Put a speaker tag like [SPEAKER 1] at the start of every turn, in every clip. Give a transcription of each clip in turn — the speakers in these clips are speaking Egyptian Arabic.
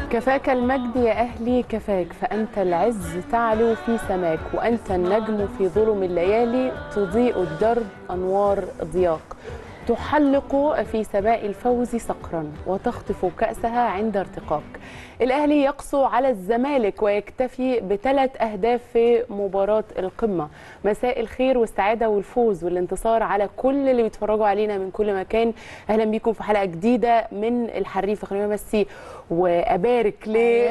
[SPEAKER 1] كفاك المجد يا أهلي كفاك فأنت العز تعلو في سماك وأنت النجم في ظلم الليالي تضيء الدرب أنوار ضياق تحلق في سماء الفوز صقرا وتخطف كأسها عند ارتقاك الأهلي يقسو على الزمالك ويكتفي بثلاث أهداف في مباراة القمة مساء الخير والسعادة والفوز والانتصار على كل اللي بيتفرجوا علينا من كل مكان أهلا بيكم في حلقة جديدة من الحريفة خلينا بس وأبارك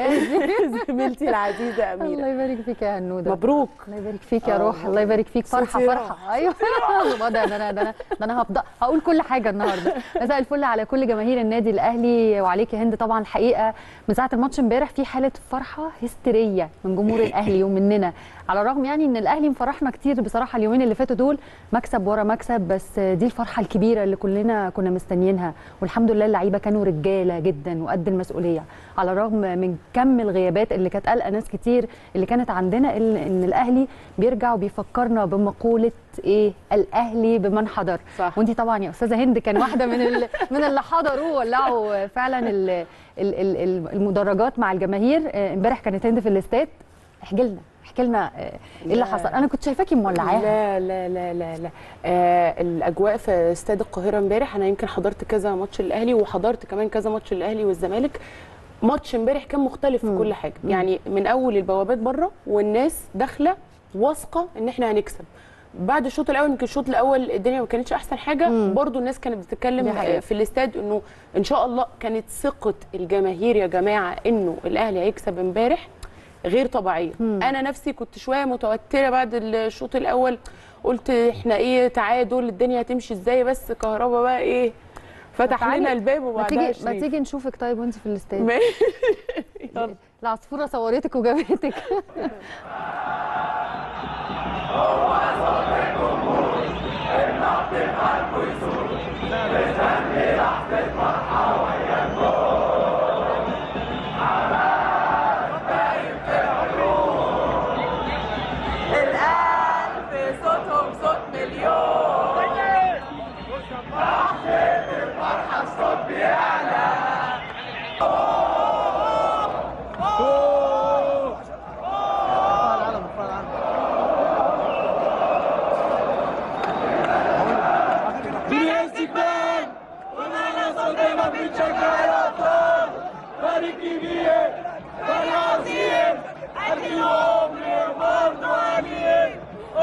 [SPEAKER 1] لزميلتي العزيزة أميرة
[SPEAKER 2] الله يبارك فيك يا هنوده
[SPEAKER 1] مبروك
[SPEAKER 2] الله يبارك فيك يا
[SPEAKER 1] آه.
[SPEAKER 2] روح الله يبارك فيك فرحه
[SPEAKER 1] صوتي
[SPEAKER 2] فرحه
[SPEAKER 1] راح.
[SPEAKER 2] ايوه الله ده ده انا ده انا ده انا هبدا هقول كل حاجه النهارده مساء الفل على كل جماهير النادي الاهلي وعليك يا هند طبعا الحقيقه من ساعه الماتش امبارح في حاله فرحه هستيريه من جمهور الاهلي ومننا على الرغم يعني ان الاهلي مفرحنا كتير بصراحه اليومين اللي فاتوا دول مكسب ورا مكسب بس دي الفرحه الكبيره اللي كلنا كنا مستنيينها والحمد لله اللعيبه كانوا رجاله جدا وقد المسؤوليه على الرغم من كم الغيابات اللي كانت قلقه ناس كتير اللي كانت عندنا ال- ان الاهلي بيرجع وبيفكرنا بمقوله ايه الاهلي بمن حضر
[SPEAKER 1] صح.
[SPEAKER 2] وانت طبعا يا استاذه هند كان واحده من ال- من اللي حضروا وولعوا فعلا ال- ال- ال- ال- المدرجات مع الجماهير آه، امبارح كانت هند في الاستاد احكي لنا احكي لنا آه، ايه اللي
[SPEAKER 1] لا.
[SPEAKER 2] حصل انا كنت شايفاكي مولعاها
[SPEAKER 1] لا لا لا لا لا آه الاجواء في استاد القاهره امبارح انا يمكن حضرت كذا ماتش الاهلي وحضرت كمان كذا ماتش الاهلي والزمالك ماتش امبارح كان مختلف في كل حاجه يعني من اول البوابات بره والناس داخله واثقه ان احنا هنكسب بعد الشوط الاول يمكن الشوط الاول الدنيا ما كانتش احسن حاجه برضو الناس كانت بتتكلم
[SPEAKER 2] دي حقيقة.
[SPEAKER 1] آه، في الاستاد انه ان شاء الله كانت ثقه الجماهير يا جماعه انه الاهلي هيكسب امبارح غير طبيعيه انا نفسي كنت شويه متوتره بعد الشوط الاول قلت احنا ايه تعادل الدنيا هتمشي ازاي بس كهربا بقى ايه فتح
[SPEAKER 2] تعالي-
[SPEAKER 1] لنا الباب
[SPEAKER 2] ما
[SPEAKER 1] وبعدها
[SPEAKER 2] تيجي ما
[SPEAKER 1] شريف.
[SPEAKER 2] تيجي نشوفك طيب وانت في الاستاد
[SPEAKER 1] ما- يلا.
[SPEAKER 2] العصفوره صورتك وجابتك
[SPEAKER 3] الألف صوتهم صوت مليون
[SPEAKER 4] بالاستقبال ومعنا صديقنا بنشجع الابطال فريق كبير فريق عظيم اليوم برضو عليه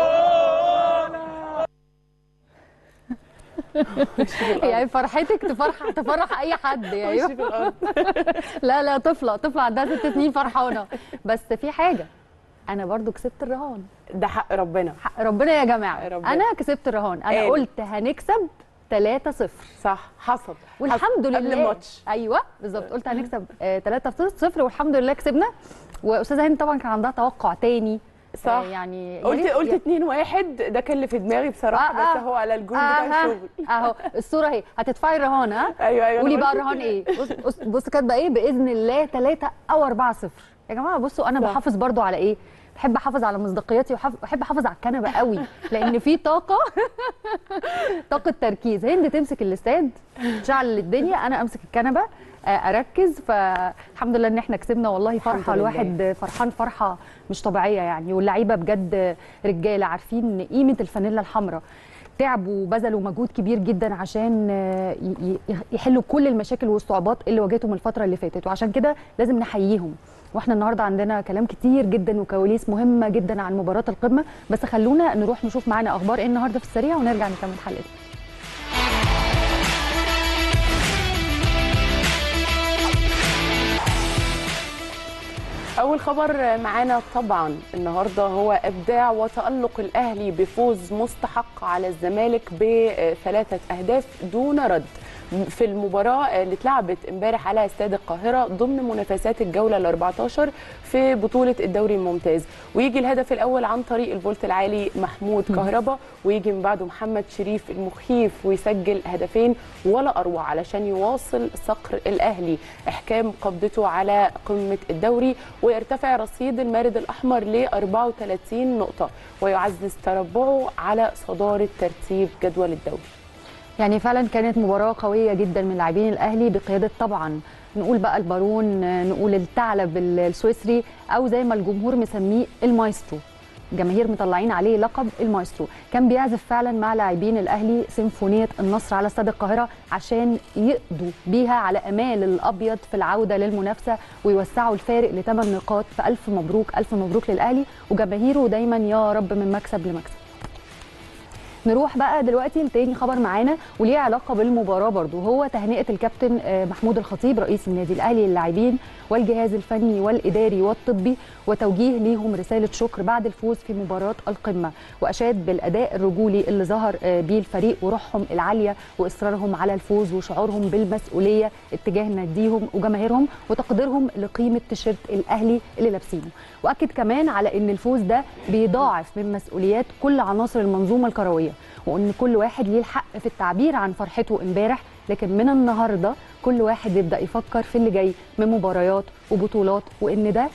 [SPEAKER 2] يعني فرحتك تفرح تفرح اي حد يعني
[SPEAKER 1] وشي في الارض
[SPEAKER 2] لا لا طفله طفله عندها ست سنين فرحانه بس في حاجه انا برضو كسبت الرهان
[SPEAKER 1] ده حق ربنا
[SPEAKER 2] حق ربنا يا جماعه
[SPEAKER 1] ربنا.
[SPEAKER 2] انا كسبت الرهان انا
[SPEAKER 1] قال.
[SPEAKER 2] قلت هنكسب 3-0
[SPEAKER 1] صح حصل
[SPEAKER 2] والحمد
[SPEAKER 1] حصل.
[SPEAKER 2] لله
[SPEAKER 1] قبل الماتش
[SPEAKER 2] ايوه بالظبط قلت هنكسب 3-0 والحمد لله كسبنا واستاذه هند طبعا كان عندها توقع تاني
[SPEAKER 1] صح.
[SPEAKER 2] آه، يعني يا
[SPEAKER 1] قلت
[SPEAKER 2] ريت-
[SPEAKER 1] قلت 2 1 ده كان اللي في دماغي بصراحه
[SPEAKER 2] آه،
[SPEAKER 1] بس
[SPEAKER 2] آه.
[SPEAKER 1] هو على الجون بتاع
[SPEAKER 2] آه،
[SPEAKER 1] الشغل
[SPEAKER 2] اهو الصوره اهي هتدفعي الرهان ها
[SPEAKER 1] ايوه ايوه
[SPEAKER 2] قولي
[SPEAKER 1] أنا
[SPEAKER 2] بقى
[SPEAKER 1] قلت
[SPEAKER 2] الرهان
[SPEAKER 1] كده.
[SPEAKER 2] ايه بص بص بص كاتبه ايه باذن الله 3 او 4 0 يا جماعه بصوا انا
[SPEAKER 1] صح.
[SPEAKER 2] بحافظ برضو على ايه بحب احافظ على مصداقيتي وبحب احافظ على الكنبه قوي لان في طاقه طاقه تركيز هند تمسك الاستاد تشعل الدنيا انا امسك الكنبه آه، اركز فالحمد لله ان احنا كسبنا والله فرحه
[SPEAKER 1] الحمد لله.
[SPEAKER 2] الواحد فرحان فرحه مش طبيعيه يعني واللعيبه بجد رجاله عارفين قيمه الفانيلا الحمراء تعبوا وبذلوا مجهود كبير جدا عشان آه، ي- ي- يحلوا كل المشاكل والصعوبات اللي واجهتهم الفتره اللي فاتت وعشان كده لازم نحييهم واحنا النهارده عندنا كلام كتير جدا وكواليس مهمه جدا عن مباراه القمه بس خلونا نروح نشوف معانا اخبار ايه النهارده في السريع ونرجع نكمل حلقتنا
[SPEAKER 1] اول خبر معانا طبعا النهارده هو ابداع وتالق الاهلي بفوز مستحق على الزمالك بثلاثه اهداف دون رد في المباراه اللي اتلعبت امبارح على استاد القاهره ضمن منافسات الجوله ال 14 في بطوله الدوري الممتاز ويجي الهدف الاول عن طريق الفولت العالي محمود كهربا ويجي من بعده محمد شريف المخيف ويسجل هدفين ولا اروع علشان يواصل صقر الاهلي احكام قبضته على قمه الدوري ويرتفع رصيد المارد الاحمر ل 34 نقطه ويعزز تربعه على صداره ترتيب جدول الدوري
[SPEAKER 2] يعني فعلا كانت مباراة قوية جدا من لاعبين الأهلي بقيادة طبعا نقول بقى البارون نقول الثعلب السويسري أو زي ما الجمهور مسميه المايسترو جماهير مطلعين عليه لقب المايسترو كان بيعزف فعلا مع لاعبين الاهلي سيمفونيه النصر على استاد القاهره عشان يقضوا بيها على امال الابيض في العوده للمنافسه ويوسعوا الفارق لثمان نقاط فالف مبروك الف مبروك للاهلي وجماهيره دايما يا رب من مكسب لمكسب نروح بقى دلوقتي لتاني خبر معانا وليه علاقه بالمباراه برضو هو تهنئه الكابتن آه، محمود الخطيب رئيس النادي الاهلي للاعبين والجهاز الفني والاداري والطبي وتوجيه ليهم رساله شكر بعد الفوز في مباراه القمه واشاد بالاداء الرجولي اللي ظهر آه، بيه الفريق وروحهم العاليه واصرارهم على الفوز وشعورهم بالمسؤوليه اتجاه ناديهم وجماهيرهم وتقديرهم لقيمه تيشيرت الاهلي اللي لابسينه واكد كمان على ان الفوز ده بيضاعف من مسؤوليات كل عناصر المنظومه الكرويه وان كل واحد ليه الحق في التعبير عن فرحته امبارح لكن من النهارده كل واحد يبدا يفكر في اللي جاي من مباريات وبطولات وان ده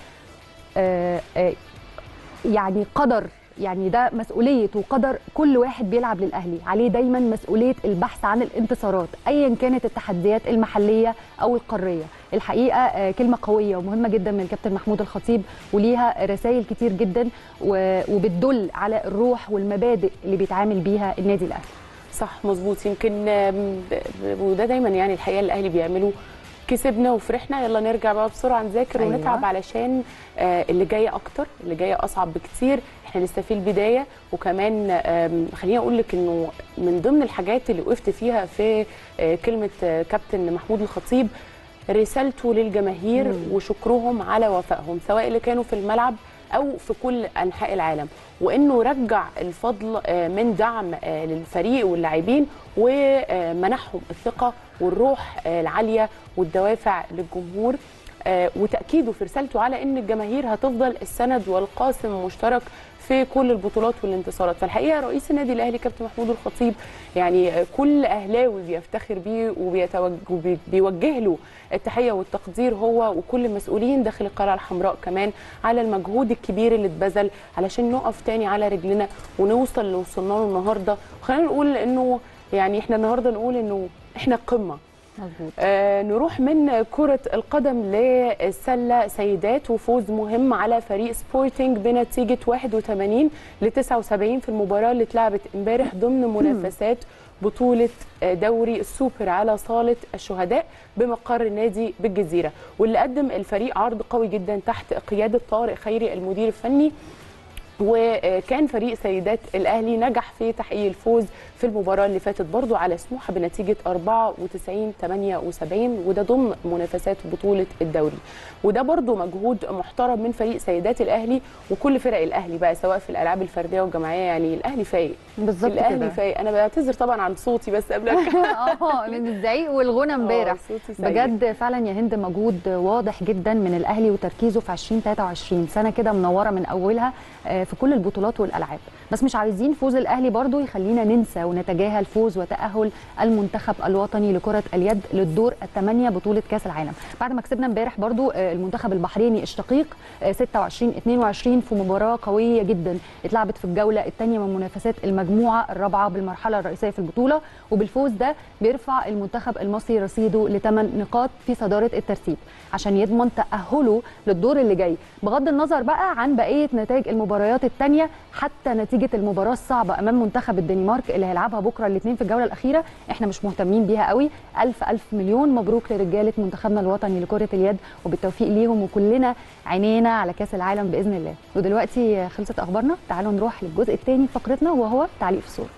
[SPEAKER 2] آه آه يعني قدر يعني ده مسؤوليه وقدر كل واحد بيلعب للاهلي عليه دايما مسؤوليه البحث عن الانتصارات ايا كانت التحديات المحليه او القاريه الحقيقه آه، كلمه قويه ومهمه جدا من الكابتن محمود الخطيب وليها رسائل كتير جدا و- وبتدل على الروح والمبادئ اللي بيتعامل بيها النادي الاهلي
[SPEAKER 1] صح مظبوط يمكن آم، ب- ب- وده دايما يعني الحقيقه الاهلي بيعملوا كسبنا وفرحنا يلا نرجع بقى بسرعه نذاكر
[SPEAKER 2] أيوة.
[SPEAKER 1] ونتعب علشان آه، اللي جاي اكتر اللي جاي اصعب بكتير احنا لسه في البدايه وكمان آم، خليني اقول لك انه من ضمن الحاجات اللي وقفت فيها في آه، كلمه آه، كابتن محمود الخطيب رسالته للجماهير
[SPEAKER 2] مم.
[SPEAKER 1] وشكرهم على وفائهم سواء اللي كانوا في الملعب او في كل انحاء العالم وانه رجع الفضل آه، من دعم آه، للفريق واللاعبين ومنحهم الثقه والروح آه، العاليه والدوافع للجمهور آه، وتاكيده في رسالته على ان الجماهير هتفضل السند والقاسم المشترك في كل البطولات والانتصارات فالحقيقه رئيس النادي الاهلي كابتن محمود الخطيب يعني آه، كل اهلاوي بيفتخر بيه وبيوجه له التحيه والتقدير هو وكل المسؤولين داخل القلعه الحمراء كمان على المجهود الكبير اللي اتبذل علشان نقف تاني على رجلنا ونوصل اللي وصلنا له النهارده وخلينا نقول انه يعني احنا النهارده نقول انه احنا قمه
[SPEAKER 2] مظبوط
[SPEAKER 1] آه نروح من كرة القدم للسلة سيدات وفوز مهم على فريق سبورتنج بنتيجة 81 ل 79 في المباراة اللي اتلعبت امبارح ضمن منافسات بطولة آه، دوري السوبر على صالة الشهداء بمقر النادي بالجزيرة واللي قدم الفريق عرض قوي جدا تحت قيادة طارق خيري المدير الفني وكان فريق سيدات الاهلي نجح في تحقيق الفوز في المباراه اللي فاتت برضو على سموحه بنتيجه 94 78 وده ضمن منافسات بطوله الدوري وده برضو مجهود محترم من فريق سيدات الاهلي وكل فرق الاهلي بقى سواء في الالعاب الفرديه والجماعيه يعني الاهلي فايق
[SPEAKER 2] بالظبط
[SPEAKER 1] الاهلي
[SPEAKER 2] كده
[SPEAKER 1] فايق انا بعتذر طبعا عن صوتي بس قبل
[SPEAKER 2] اه من الزعيق والغنى امبارح
[SPEAKER 1] صوتي سيء.
[SPEAKER 2] بجد فعلا يا هند مجهود واضح جدا من الاهلي وتركيزه في 2023 سنه كده منوره من اولها آه، في كل البطولات والالعاب بس مش عايزين فوز الاهلي برضو يخلينا ننسى ونتجاهل فوز وتاهل المنتخب الوطني لكره اليد للدور الثمانيه بطوله كاس العالم بعد ما كسبنا امبارح برضو آه، المنتخب البحريني الشقيق آه، 26 22 في مباراه قويه جدا اتلعبت في الجوله الثانيه من منافسات المجموعه الرابعه بالمرحله الرئيسيه في البطوله وبالفوز ده بيرفع المنتخب المصري رصيده لثمان نقاط في صداره الترتيب عشان يضمن تاهله للدور اللي جاي بغض النظر بقى عن بقيه نتائج المباريات الثانيه حتى نتيجه المباراه الصعبه امام منتخب الدنمارك اللي هيلعبها بكره الاثنين في الجوله الاخيره احنا مش مهتمين بيها قوي الف الف مليون مبروك لرجاله منتخبنا الوطني لكره اليد وبالتوفيق ليهم وكلنا عينينا على كاس العالم باذن الله ودلوقتي خلصت اخبارنا تعالوا نروح للجزء الثاني في فقرتنا وهو تعليق في الصوره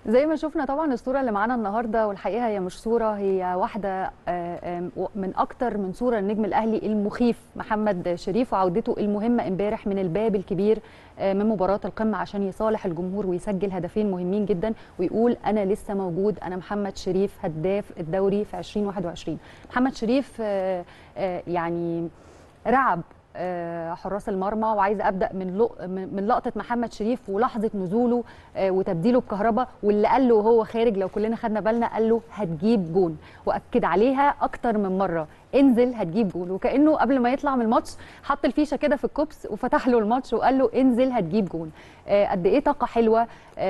[SPEAKER 2] زي ما شفنا طبعا الصوره اللي معانا النهارده والحقيقه هي مش صوره هي واحده آه، آم، و- من اكتر من صوره النجم الاهلي المخيف محمد شريف وعودته المهمه امبارح من الباب الكبير آه، من مباراه القمه عشان يصالح الجمهور ويسجل هدفين مهمين جدا ويقول انا لسه موجود انا محمد شريف هداف الدوري في 2021 محمد شريف آه، آه، يعني رعب آه، حراس المرمى وعايزه ابدا من لق- من من لقطه محمد شريف ولحظه نزوله آه، وتبديله بكهرباء واللي قال له وهو خارج لو كلنا خدنا بالنا قال له هتجيب جون واكد عليها اكتر من مره انزل هتجيب جون وكانه قبل ما يطلع من الماتش حط الفيشه كده في الكوبس وفتح له الماتش وقال له انزل هتجيب جون آه، قد ايه طاقه حلوه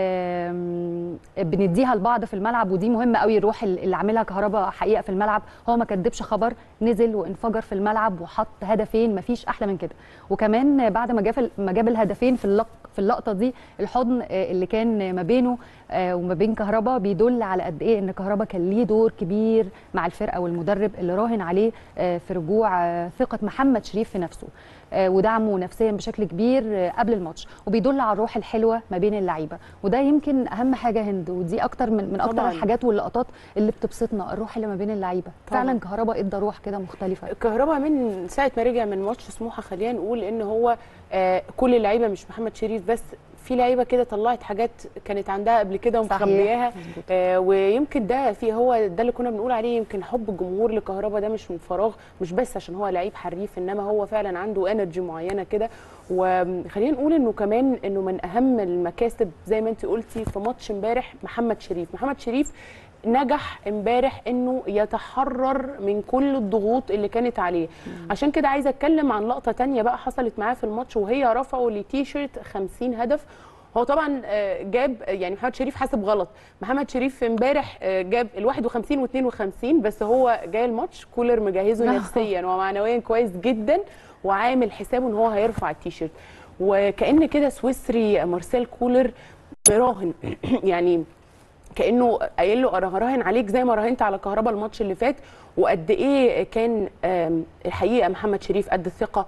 [SPEAKER 2] آم، بنديها لبعض في الملعب ودي مهمه قوي الروح اللي عاملها كهربا حقيقه في الملعب هو ما كدبش خبر نزل وانفجر في الملعب وحط هدفين مفيش احلى من كده وكمان بعد ما جاب ما جاب الهدفين في اللق في اللقطه دي الحضن آه، اللي كان ما بينه آه، وما بين كهربا بيدل على قد ايه ان كهربا كان ليه دور كبير مع الفرقه والمدرب اللي راهن عليه آه، في رجوع آه، ثقه محمد شريف في نفسه آه، ودعمه نفسيا بشكل كبير آه، قبل الماتش وبيدل على الروح الحلوه ما بين اللعيبه وده يمكن اهم حاجه هند ودي اكتر من من اكتر
[SPEAKER 1] طبعاً.
[SPEAKER 2] الحاجات واللقطات اللي بتبسطنا الروح اللي ما بين اللعيبه
[SPEAKER 1] طبعاً.
[SPEAKER 2] فعلا كهربا ادى روح كده مختلفه
[SPEAKER 1] كهربا من ساعه ما رجع من ماتش سموحه خلينا نقول ان هو آه، كل اللعيبه مش محمد شريف بس في لعيبه كده طلعت حاجات كانت عندها قبل كده
[SPEAKER 2] صحيح.
[SPEAKER 1] ومخبياها
[SPEAKER 2] مظبوط.
[SPEAKER 1] آه، ويمكن ده في هو ده اللي كنا بنقول عليه يمكن حب الجمهور لكهربا ده مش من فراغ مش بس عشان هو لعيب حريف انما هو فعلا عنده انرجي معينه كده وخلينا نقول انه كمان انه من اهم المكاسب زي ما انت قلتي في ماتش امبارح محمد شريف محمد شريف نجح امبارح انه يتحرر من كل الضغوط اللي كانت عليه عشان كده عايزه اتكلم عن لقطه تانية بقى حصلت معاه في الماتش وهي رفعه لتيشيرت 50 هدف هو طبعا آه، جاب يعني محمد شريف حاسب غلط محمد شريف امبارح آه، جاب ال 51 و 52 بس هو جاي الماتش كولر مجهزه نفسيا ومعنويا كويس جدا وعامل حسابه ان هو هيرفع التيشيرت وكان كده سويسري مارسيل كولر راهن يعني كانه قايل له انا هراهن عليك زي ما راهنت على كهربا الماتش اللي فات وقد ايه كان آم، الحقيقه محمد شريف قد الثقه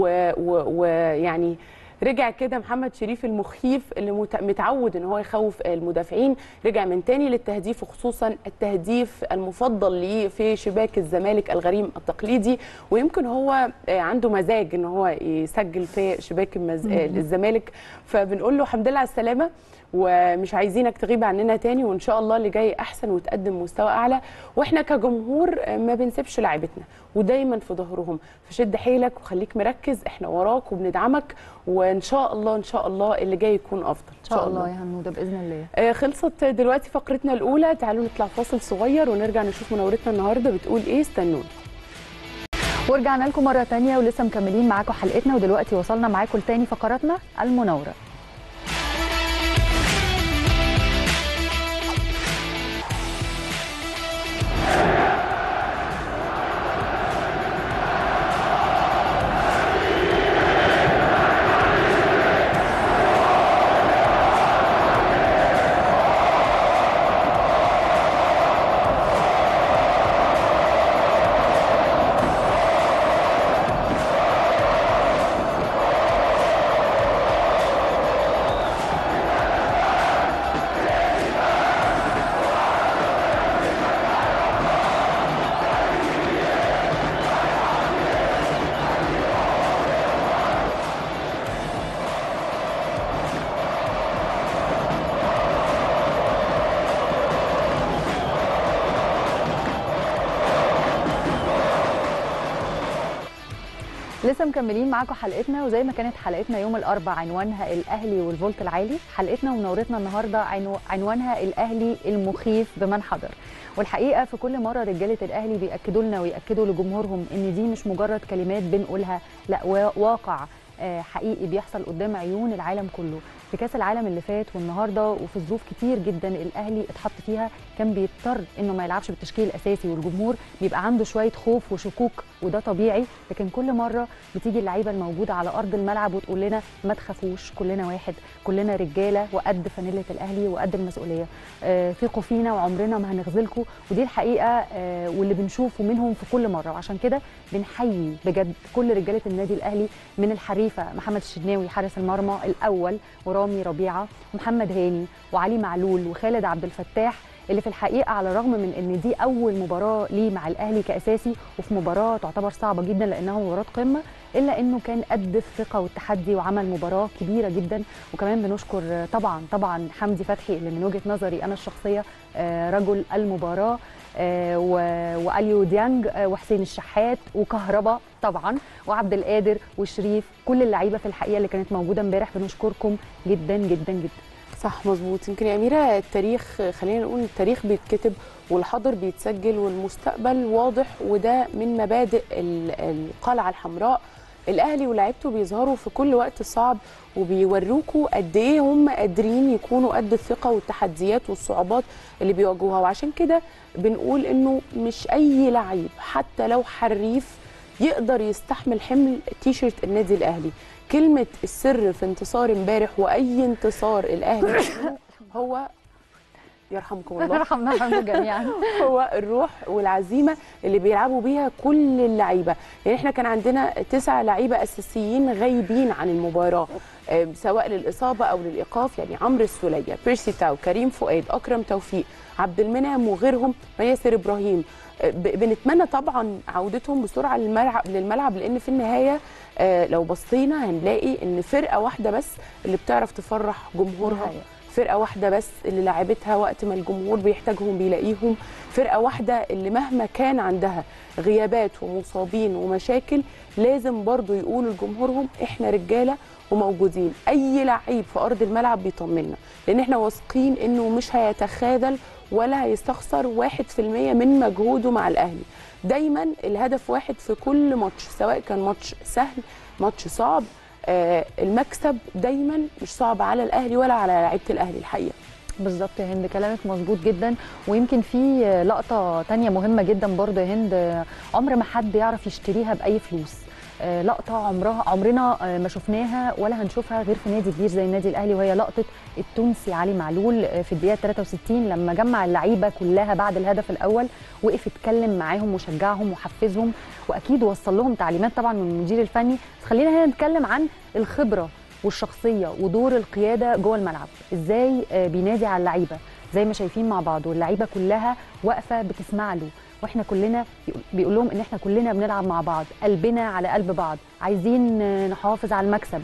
[SPEAKER 1] ويعني رجع كده محمد شريف المخيف اللي مت- متعود ان هو يخوف المدافعين رجع من تاني للتهديف وخصوصا التهديف المفضل ليه في شباك الزمالك الغريم التقليدي ويمكن هو آه، عنده مزاج ان هو يسجل في شباك المز... آه، الزمالك فبنقول له الحمد لله على السلامه ومش عايزينك تغيب عننا تاني وان شاء الله اللي جاي احسن وتقدم مستوى اعلى واحنا كجمهور آه، ما بنسيبش لعيبتنا ودايما في ظهرهم فشد حيلك وخليك مركز احنا وراك وبندعمك وان شاء الله ان شاء الله اللي جاي يكون افضل
[SPEAKER 2] ان شاء الله يا هنوده باذن الله
[SPEAKER 1] آه، خلصت دلوقتي فقرتنا الاولى تعالوا نطلع فاصل صغير ونرجع نشوف منورتنا النهارده بتقول ايه استنونا
[SPEAKER 2] ورجعنا لكم مره تانية ولسه مكملين معاكم حلقتنا ودلوقتي وصلنا معاكم لتاني فقراتنا المناوره لسه مكملين معاكم حلقتنا وزي ما كانت حلقتنا يوم الاربعاء عنوانها الاهلي والفولت العالي حلقتنا ومنورتنا النهارده عنو- عنوانها الاهلي المخيف بمن حضر والحقيقه في كل مره رجاله الاهلي بياكدوا لنا وياكدوا لجمهورهم ان دي مش مجرد كلمات بنقولها لا وا- واقع آه، حقيقي بيحصل قدام عيون العالم كله في كاس العالم اللي فات والنهارده وفي ظروف كتير جدا الاهلي اتحط فيها كان بيضطر انه ما يلعبش بالتشكيل الاساسي والجمهور بيبقى عنده شويه خوف وشكوك وده طبيعي لكن كل مره بتيجي اللعيبه الموجوده على ارض الملعب وتقول لنا ما تخافوش كلنا واحد كلنا رجاله وقد فانيله الاهلي وقد المسؤوليه آه، ثقوا فينا وعمرنا ما هنخذلكم ودي الحقيقه آه، واللي بنشوفه منهم في كل مره وعشان كده بنحيي بجد كل رجاله النادي الاهلي من الحريفه محمد الشناوي حارس المرمى الاول ورامي ربيعه ومحمد هاني وعلي معلول وخالد عبد الفتاح اللي في الحقيقه على الرغم من ان دي اول مباراه ليه مع الاهلي كاساسي وفي مباراه تعتبر صعبه جدا لانها مباراه قمه الا انه كان قد الثقه والتحدي وعمل مباراه كبيره جدا وكمان بنشكر طبعا طبعا حمدي فتحي اللي من وجهه نظري انا الشخصيه آه، رجل المباراه آه، و- واليو ديانج آه، وحسين الشحات وكهربا طبعا وعبد القادر وشريف كل اللعيبه في الحقيقه اللي كانت موجوده امبارح بنشكركم جدا جدا جدا
[SPEAKER 1] صح مظبوط يمكن يا أميرة التاريخ خلينا نقول التاريخ بيتكتب والحاضر بيتسجل والمستقبل واضح وده من مبادئ ال- القلعة الحمراء الأهلي ولاعيبته بيظهروا في كل وقت صعب وبيوروكوا قد إيه هم قادرين يكونوا قد الثقة والتحديات والصعوبات اللي بيواجهوها وعشان كده بنقول إنه مش أي لعيب حتى لو حريف يقدر يستحمل حمل تيشيرت النادي الأهلي كلمة السر في انتصار امبارح وأي انتصار الأهلي بيعمله هو يرحمكم الله
[SPEAKER 2] رحمنا رحمنا جميعا
[SPEAKER 1] هو الروح والعزيمه اللي بيلعبوا بيها كل اللعيبه يعني احنا كان عندنا تسع لعيبه اساسيين غايبين عن المباراه آه، سواء للاصابه او للايقاف يعني عمرو السوليه بيرسي تاو كريم فؤاد اكرم توفيق عبد المنعم وغيرهم وياسر ابراهيم آه، ب- بنتمنى طبعا عودتهم بسرعه للملعب للملعب لان في النهايه آه، لو بصينا هنلاقي ان فرقه واحده بس اللي بتعرف تفرح جمهورها
[SPEAKER 2] دي
[SPEAKER 1] فرقه واحده بس اللي لعبتها وقت ما الجمهور بيحتاجهم بيلاقيهم فرقه واحده اللي مهما كان عندها غيابات ومصابين ومشاكل لازم برضو يقولوا لجمهورهم احنا رجاله وموجودين اي لعيب في ارض الملعب بيطمنا لان احنا واثقين انه مش هيتخاذل ولا هيستخسر واحد في المية من مجهوده مع الاهلي دايما الهدف واحد في كل ماتش سواء كان ماتش سهل ماتش صعب آه، المكسب دايما مش صعب على الاهلي ولا على لعيبه الاهلي الحقيقه
[SPEAKER 2] بالظبط يا هند كلامك مظبوط جدا ويمكن في لقطه تانية مهمه جدا برضه يا هند عمر ما حد يعرف يشتريها باي فلوس آه، لقطه عمرها عمرنا آه، ما شفناها ولا هنشوفها غير في نادي كبير زي النادي الاهلي وهي لقطه التونسي علي معلول آه، في الدقيقه 63 لما جمع اللعيبه كلها بعد الهدف الاول وقف اتكلم معاهم وشجعهم وحفزهم واكيد وصل لهم تعليمات طبعا من المدير الفني بس خلينا هنا نتكلم عن الخبره والشخصيه ودور القياده جوه الملعب ازاي آه، بينادي على اللعيبه زي ما شايفين مع بعض واللعيبه كلها واقفه بتسمع له واحنا كلنا بيقول لهم ان احنا كلنا بنلعب مع بعض قلبنا على قلب بعض عايزين آه، نحافظ على المكسب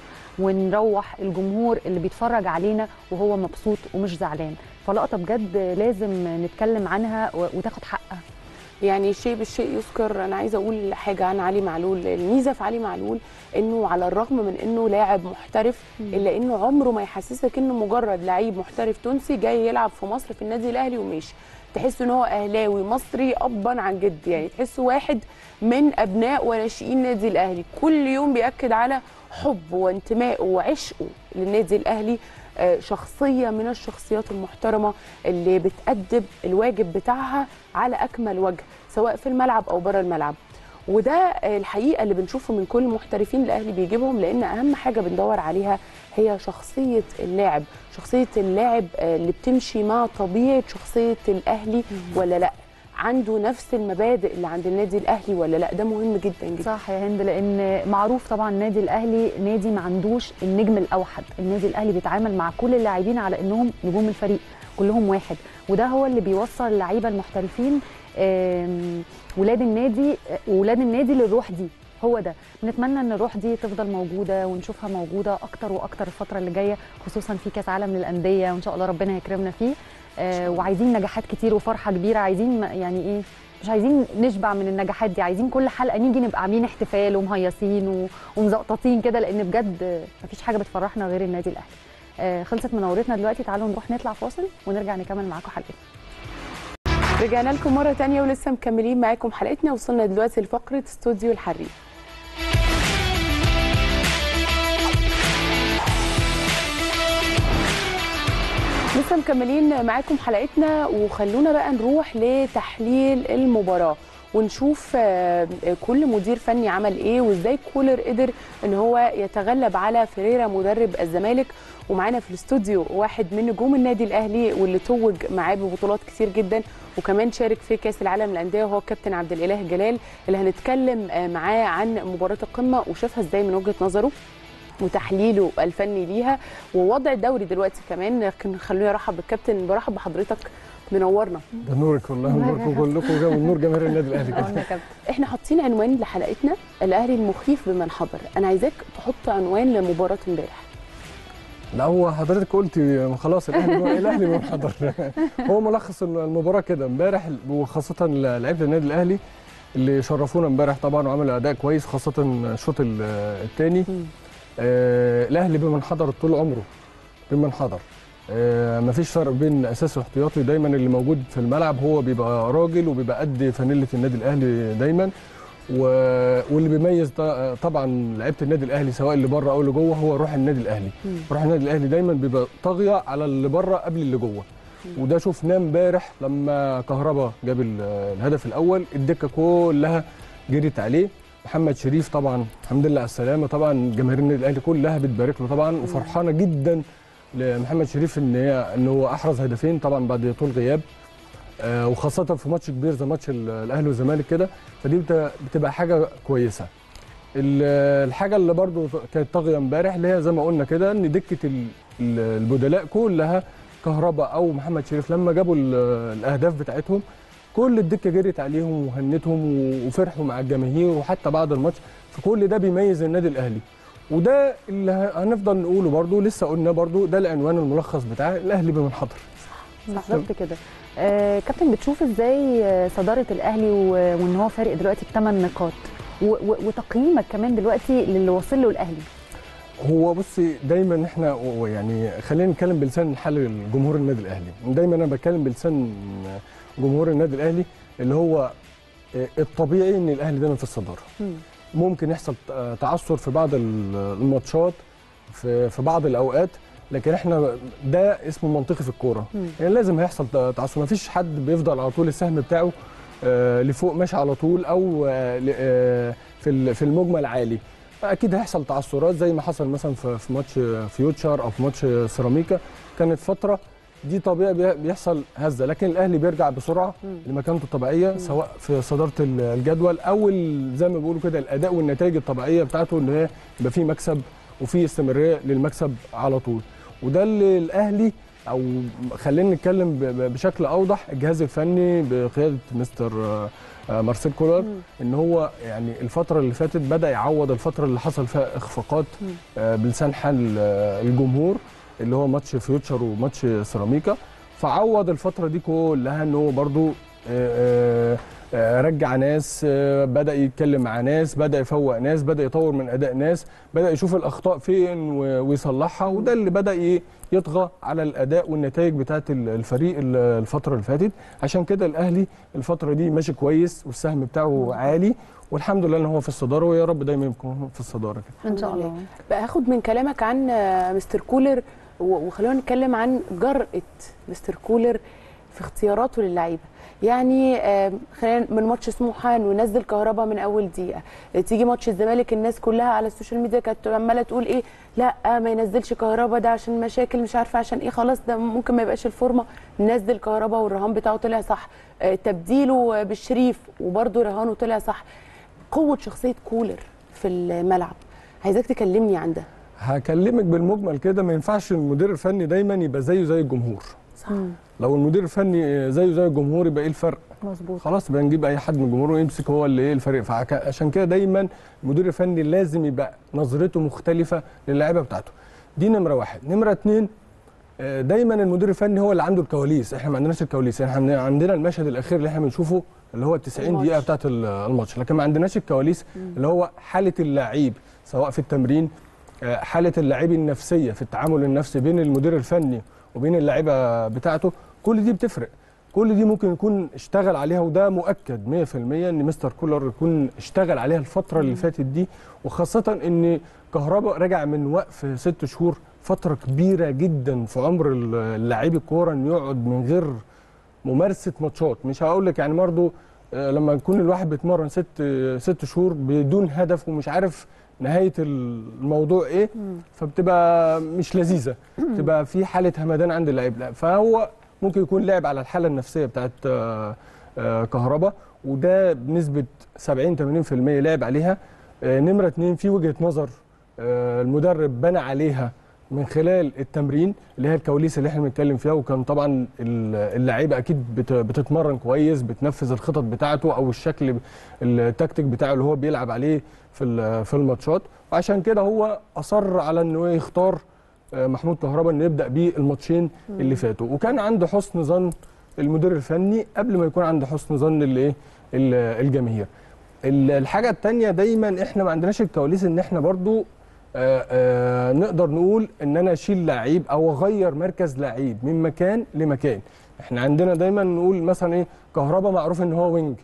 [SPEAKER 2] ونروح الجمهور اللي بيتفرج علينا وهو مبسوط ومش زعلان فلقطه بجد لازم نتكلم عنها و- وتاخد حقها
[SPEAKER 1] يعني الشيء بالشيء يذكر انا عايزه اقول حاجه عن علي معلول الميزه في علي معلول انه على الرغم من انه لاعب محترف الا انه عمره ما يحسسك انه مجرد لعيب محترف تونسي جاي يلعب في مصر في النادي الاهلي وماشي تحس ان هو اهلاوي مصري ابا عن جد يعني تحسه واحد من ابناء وناشئين النادي الاهلي كل يوم بياكد على حبه وانتمائه وعشقه للنادي الاهلي آه، شخصيه من الشخصيات المحترمه اللي بتأدب الواجب بتاعها على اكمل وجه سواء في الملعب او بره الملعب وده آه، الحقيقه اللي بنشوفه من كل المحترفين الاهلي بيجيبهم لان اهم حاجه بندور عليها هي شخصيه اللاعب شخصيه اللاعب آه، اللي بتمشي مع طبيعه شخصيه الاهلي ولا لا عنده نفس المبادئ اللي عند النادي الاهلي ولا لا ده مهم جدا جدا
[SPEAKER 2] صح يا هند لان معروف طبعا النادي الاهلي نادي ما عندوش النجم الاوحد النادي الاهلي بيتعامل مع كل اللاعبين على انهم نجوم الفريق كلهم واحد وده هو اللي بيوصل اللعيبه المحترفين آم، ولاد النادي ولاد النادي للروح دي هو ده بنتمنى ان الروح دي تفضل موجوده ونشوفها موجوده اكتر واكتر الفتره اللي جايه خصوصا في كاس عالم للانديه وان شاء الله ربنا يكرمنا فيه آه وعايزين نجاحات كتير وفرحه كبيره عايزين م- يعني ايه مش عايزين نشبع من النجاحات دي عايزين كل حلقه نيجي نبقى عاملين احتفال ومهيصين و- ومزقططين كده لان بجد آه، مفيش حاجه بتفرحنا غير النادي الاهلي آه خلصت منورتنا دلوقتي تعالوا نروح نطلع فاصل ونرجع نكمل معاكم حلقتنا
[SPEAKER 1] رجعنا لكم مره تانية ولسه مكملين معاكم حلقتنا وصلنا دلوقتي لفقره استوديو الحريق لسه مكملين معاكم حلقتنا وخلونا بقى نروح لتحليل المباراة ونشوف آه، كل مدير فني عمل ايه وازاي كولر قدر ان هو يتغلب على فيريرا مدرب الزمالك ومعانا في الاستوديو واحد من نجوم النادي الاهلي واللي توج معاه ببطولات كتير جدا وكمان شارك في كاس العالم للانديه وهو كابتن عبد الاله جلال اللي هنتكلم آه، معاه عن مباراه القمه وشافها ازاي من وجهه نظره وتحليله الفني ليها ووضع الدوري دلوقتي كمان لكن خلوني ارحب بالكابتن برحب بحضرتك منورنا
[SPEAKER 5] ده نورك والله ونوركم كلكم ونور جماهير النادي الاهلي كده
[SPEAKER 2] قلنا كابتن
[SPEAKER 1] احنا حاطين عنوان لحلقتنا الاهلي المخيف بمن حضر انا عايزاك تحط عنوان لمباراه امبارح
[SPEAKER 5] لا هو حضرتك قلت خلاص الاهلي هو الاهلي من حضر هو ملخص المباراه كده امبارح وخاصه لعيبه النادي الاهلي اللي شرفونا امبارح طبعا وعملوا اداء كويس خاصه الشوط الثاني آه الاهلي بمن حضر طول عمره بمن حضر آه مفيش فرق بين اساسي واحتياطي دايما اللي موجود في الملعب هو بيبقى راجل وبيبقى قد فانيله النادي الاهلي دايما و... واللي بيميز ده طبعا لعيبه النادي الاهلي سواء اللي بره او اللي جوه هو روح النادي الاهلي روح النادي الاهلي دايما بيبقى طاغيه على اللي بره قبل اللي جوه وده شفناه امبارح لما كهربا جاب ال- الهدف الاول الدكه كلها جريت عليه محمد شريف طبعا الحمد لله على السلامه طبعا جماهير النادي الاهلي كلها بتبارك له طبعا وفرحانه جدا لمحمد شريف ان هي ان هو احرز هدفين طبعا بعد طول غياب آه، وخاصه في ماتش كبير زي ماتش ال- الاهلي والزمالك كده فدي بت- بتبقى حاجه كويسه ال- الحاجه اللي برضو كانت طاغيه امبارح اللي هي زي ما قلنا كده ان دكه ال- ال- البدلاء كلها كهرباء او محمد شريف لما جابوا ال- الاهداف بتاعتهم كل الدكه جريت عليهم وهنتهم وفرحوا مع الجماهير وحتى بعد الماتش فكل ده بيميز النادي الاهلي وده اللي ه- هنفضل نقوله برضو لسه قلنا برضو ده العنوان الملخص بتاع الاهلي بمن حضر
[SPEAKER 2] بالظبط كده آه كابتن بتشوف ازاي آه، صداره الاهلي و- وان هو فارق دلوقتي بثمان نقاط و- و- وتقييمك كمان دلوقتي للي واصل له الاهلي
[SPEAKER 5] هو بصي دايما احنا و- يعني خلينا نتكلم بلسان حال جمهور النادي الاهلي دايما انا بتكلم بلسان جمهور النادي الاهلي اللي هو الطبيعي ان الاهلي دايما في الصداره ممكن يحصل ت- تعثر في بعض ال- الماتشات في في بعض الاوقات لكن احنا ده اسمه منطقي في الكوره يعني لازم هيحصل ت- تعثر ما فيش حد بيفضل على طول السهم بتاعه آه، لفوق ماشي على طول او آه، ل- آه، في ال- في المجمل عالي اكيد هيحصل تعثرات زي ما حصل مثلا في في ماتش فيوتشر او في ماتش سيراميكا كانت فتره دي طبيعي بي- بيحصل هزه لكن الاهلي بيرجع بسرعه لمكانته الطبيعيه سواء في صداره ال- الجدول او ال- زي ما بيقولوا كده الاداء والنتائج الطبيعيه بتاعته ان هي يبقى فيه مكسب وفيه استمراريه للمكسب على طول وده اللي الاهلي او خلينا نتكلم ب- ب- بشكل اوضح الجهاز الفني بقياده مستر آه، آه، مارسيل كولر ان هو يعني الفتره اللي فاتت بدا يعوض الفتره اللي حصل فيها اخفاقات آه، بلسان حال آه، الجمهور اللي هو ماتش فيوتشر وماتش سيراميكا فعوض الفتره دي كلها ان هو برضو آه، آه، آه، رجع ناس آه، بدا يتكلم مع ناس بدا يفوق ناس بدا يطور من اداء ناس بدا يشوف الاخطاء فين و- ويصلحها وده اللي بدا ي- يطغى على الاداء والنتائج بتاعه ال- الفريق ال- الفتره اللي فاتت عشان كده الاهلي الفتره دي ماشي كويس والسهم بتاعه عالي والحمد لله ان هو في الصداره ويا رب دايما يكون في الصداره كده
[SPEAKER 2] ان شاء الله
[SPEAKER 1] بقى هاخد من كلامك عن آه، مستر كولر و- وخلونا نتكلم عن جرأة مستر كولر في اختياراته للعيبه يعني آه، خلينا من ماتش سموحه ونزل كهربا من اول دقيقه تيجي ماتش الزمالك الناس كلها على السوشيال ميديا كانت عماله تقول ايه لا ما ينزلش كهربا ده عشان مشاكل مش عارفه عشان ايه خلاص ده ممكن ما يبقاش الفورمه نزل كهربا والرهان بتاعه طلع صح آه، تبديله بالشريف وبرده رهانه طلع صح قوه شخصيه كولر في الملعب عايزاك تكلمني عن ده
[SPEAKER 5] هكلمك بالمجمل كده ما ينفعش المدير الفني دايما يبقى زيه زي الجمهور
[SPEAKER 1] صح
[SPEAKER 5] لو المدير الفني زيه زي الجمهور يبقى ايه الفرق
[SPEAKER 2] مظبوط
[SPEAKER 5] خلاص بقى نجيب اي حد من الجمهور ويمسك هو اللي ايه الفريق فعشان كده دايما المدير الفني لازم يبقى نظرته مختلفه للاعيبه بتاعته دي نمره واحد نمره اتنين آه، دايما المدير الفني هو اللي عنده الكواليس احنا ما عندناش الكواليس احنا عندنا المشهد الاخير اللي احنا بنشوفه اللي هو ال 90
[SPEAKER 1] الماتش.
[SPEAKER 5] دقيقه بتاعت ال- الماتش لكن ما عندناش الكواليس اللي هو حاله اللعيب سواء في التمرين آه، حاله اللعيب النفسيه في التعامل النفسي بين المدير الفني وبين اللعيبه بتاعته كل دي بتفرق كل دي ممكن يكون اشتغل عليها وده مؤكد 100% ان مستر كولر يكون اشتغل عليها الفتره اللي فاتت دي وخاصه ان كهربا رجع من وقف ست شهور فتره كبيره جدا في عمر اللاعب الكوره انه يقعد من غير ممارسه ماتشات مش هقول لك يعني برضه آه، لما يكون الواحد بيتمرن ست آه، ست شهور بدون هدف ومش عارف نهايه الموضوع ايه فبتبقى مش لذيذه بتبقى في حاله همدان عند اللعيب لا فهو ممكن يكون لعب على الحاله النفسيه بتاعت آه، آه، كهربا وده بنسبه 70 80% لعب عليها آه، نمره اتنين في وجهه نظر آه، المدرب بنى عليها من خلال التمرين اللي هي الكواليس اللي احنا بنتكلم فيها وكان طبعا ال- اللعيبه اكيد بت- بتتمرن كويس بتنفذ الخطط بتاعته او الشكل التكتيك بتاعه اللي هو بيلعب عليه في ال- في الماتشات وعشان كده هو اصر على انه يختار آه، محمود كهربا انه يبدا بيه الماتشين اللي فاتوا وكان عنده حسن ظن المدير الفني قبل ما يكون عنده حسن ظن الايه ال- الجماهير ال- الحاجه الثانيه دايما احنا ما عندناش الكواليس ان احنا برضو آه، آه، نقدر نقول ان انا اشيل لعيب او اغير مركز لعيب من مكان لمكان احنا عندنا دايما نقول مثلا ايه كهربا معروف ان هو وينج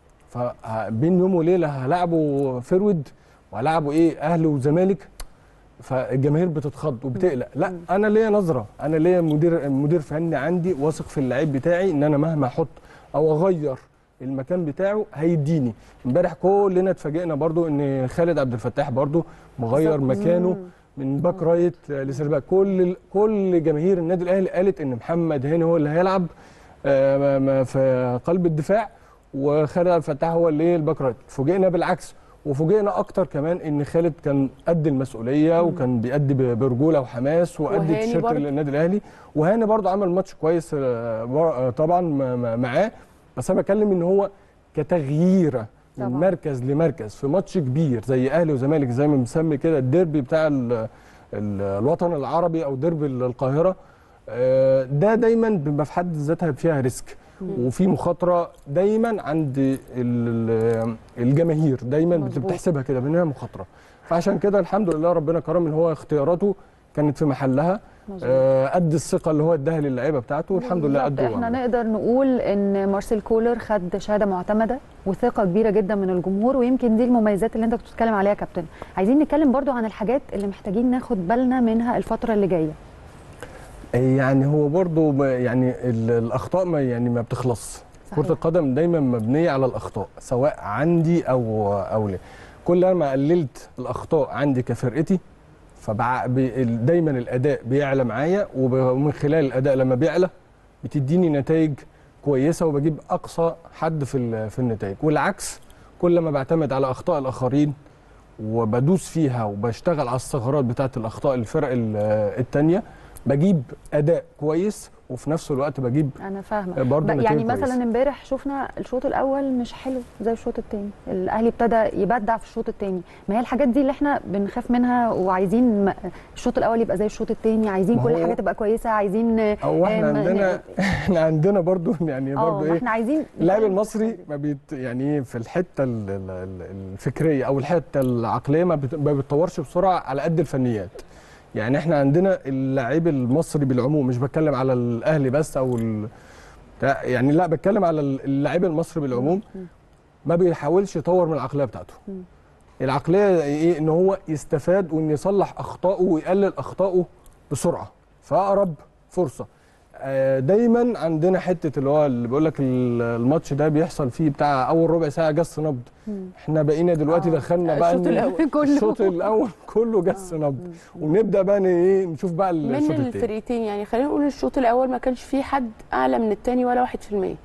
[SPEAKER 5] فبين يوم وليله هلاعبه فيرود وهلاعبه ايه اهلي وزمالك فالجماهير بتتخض وبتقلق لا انا ليا نظره انا ليا مدير مدير فني عندي واثق في اللعيب بتاعي ان انا مهما احط او اغير المكان بتاعه هيديني امبارح كلنا اتفاجئنا برضو ان خالد عبد الفتاح برضو مغير مكانه من باك رايت لسير باك كل كل جماهير النادي الاهلي قالت ان محمد هاني هو اللي هيلعب آه، م- م- في قلب الدفاع وخالد عبد الفتاح هو اللي إيه الباك رايت فوجئنا بالعكس وفوجئنا اكتر كمان ان خالد كان قد المسؤوليه وكان بيأدي ب- برجوله وحماس وأدي
[SPEAKER 1] وهاني
[SPEAKER 5] التيشيرت
[SPEAKER 1] برضه.
[SPEAKER 5] للنادي الاهلي وهاني برضه عمل ماتش كويس آه، بر- آه، طبعا م- م- معاه بس انا بتكلم ان هو كتغييره من
[SPEAKER 2] طبعاً.
[SPEAKER 5] مركز لمركز في ماتش كبير زي اهلي وزمالك زي ما بنسمي كده الديربي بتاع ال ال الوطن العربي او ديربي القاهره آه، ده دايما بيبقى في حد ذاتها فيها ريسك وفي مخاطره دايما عند ال- ال- الجماهير دايما
[SPEAKER 2] مظبوط.
[SPEAKER 5] بتحسبها كده بانها مخاطره فعشان كده الحمد لله ربنا كرم ان هو اختياراته كانت في محلها
[SPEAKER 2] مظبوط.
[SPEAKER 5] آه، قد الثقه اللي هو اداها للعيبه بتاعته والحمد لله
[SPEAKER 2] بالظبط.
[SPEAKER 5] قدوا
[SPEAKER 2] احنا نقدر نقول ان مارسيل كولر خد شهاده معتمده وثقه كبيره جدا من الجمهور ويمكن دي المميزات اللي انت كنت بتتكلم عليها يا كابتن عايزين نتكلم برضو عن الحاجات اللي محتاجين ناخد بالنا منها الفتره اللي جايه
[SPEAKER 5] يعني هو برضو ب- يعني ال- الاخطاء ما يعني ما بتخلص
[SPEAKER 2] صحيح.
[SPEAKER 5] كره القدم دايما مبنيه على الاخطاء سواء عندي او او لا كل ما قللت الاخطاء عندي كفرقتي فبع... بي- ال- دايما الاداء بيعلى معايا وب- ومن خلال الاداء لما بيعلى بتديني نتائج كويسه وبجيب اقصى حد في ال- في النتائج والعكس كل ما بعتمد على اخطاء الاخرين وبدوس فيها وبشتغل على الثغرات بتاعت الاخطاء الفرق ال- التانيه بجيب اداء كويس وفي نفس الوقت بجيب
[SPEAKER 2] انا فاهمه
[SPEAKER 5] برضه
[SPEAKER 2] ب-
[SPEAKER 5] نتائج
[SPEAKER 2] يعني
[SPEAKER 5] كويسة.
[SPEAKER 2] مثلا امبارح شفنا الشوط الاول مش حلو زي الشوط الثاني الاهلي ابتدى يبدع في الشوط الثاني ما هي الحاجات دي اللي احنا بنخاف منها وعايزين م- الشوط الاول يبقى زي الشوط الثاني عايزين
[SPEAKER 5] ما
[SPEAKER 2] كل
[SPEAKER 5] هو-
[SPEAKER 2] حاجه تبقى كويسه عايزين
[SPEAKER 5] او احنا
[SPEAKER 2] آم،
[SPEAKER 5] عندنا احنا عندنا برضو يعني
[SPEAKER 2] اه
[SPEAKER 5] برضو
[SPEAKER 2] ما
[SPEAKER 5] ايه
[SPEAKER 2] احنا عايزين
[SPEAKER 5] اللاعب
[SPEAKER 2] نتكلم في
[SPEAKER 5] المصري
[SPEAKER 2] الحاجات دي.
[SPEAKER 5] ما بيت يعني ايه في الحته ال- ال- ال- الفكريه او الحته العقليه ما بت- ما بيتطورش بسرعه على قد الفنيات يعني احنا عندنا اللاعب المصري بالعموم مش بتكلم على الاهلي بس او ال... بتاع- يعني لا بتكلم على اللاعب المصري بالعموم ما بيحاولش يطور من العقليه بتاعته العقليه ايه ان هو يستفاد وان يصلح اخطائه ويقلل اخطائه بسرعه في اقرب فرصه آه، دايما عندنا حته اللي هو اللي بيقول لك ال- الماتش ده بيحصل فيه بتاع اول ربع ساعه جس نبض احنا بقينا دلوقتي
[SPEAKER 2] آه.
[SPEAKER 5] دخلنا بقى
[SPEAKER 1] الشوط
[SPEAKER 5] إن
[SPEAKER 1] الأول
[SPEAKER 2] كله.
[SPEAKER 5] الشوط الاول كله جس نبض ونبدا بقى ن- ايه نشوف بقى
[SPEAKER 1] من
[SPEAKER 5] الشوط التاني
[SPEAKER 1] الفرقتين يعني خلينا نقول الشوط الاول ما كانش فيه حد اعلى من الثاني ولا 1%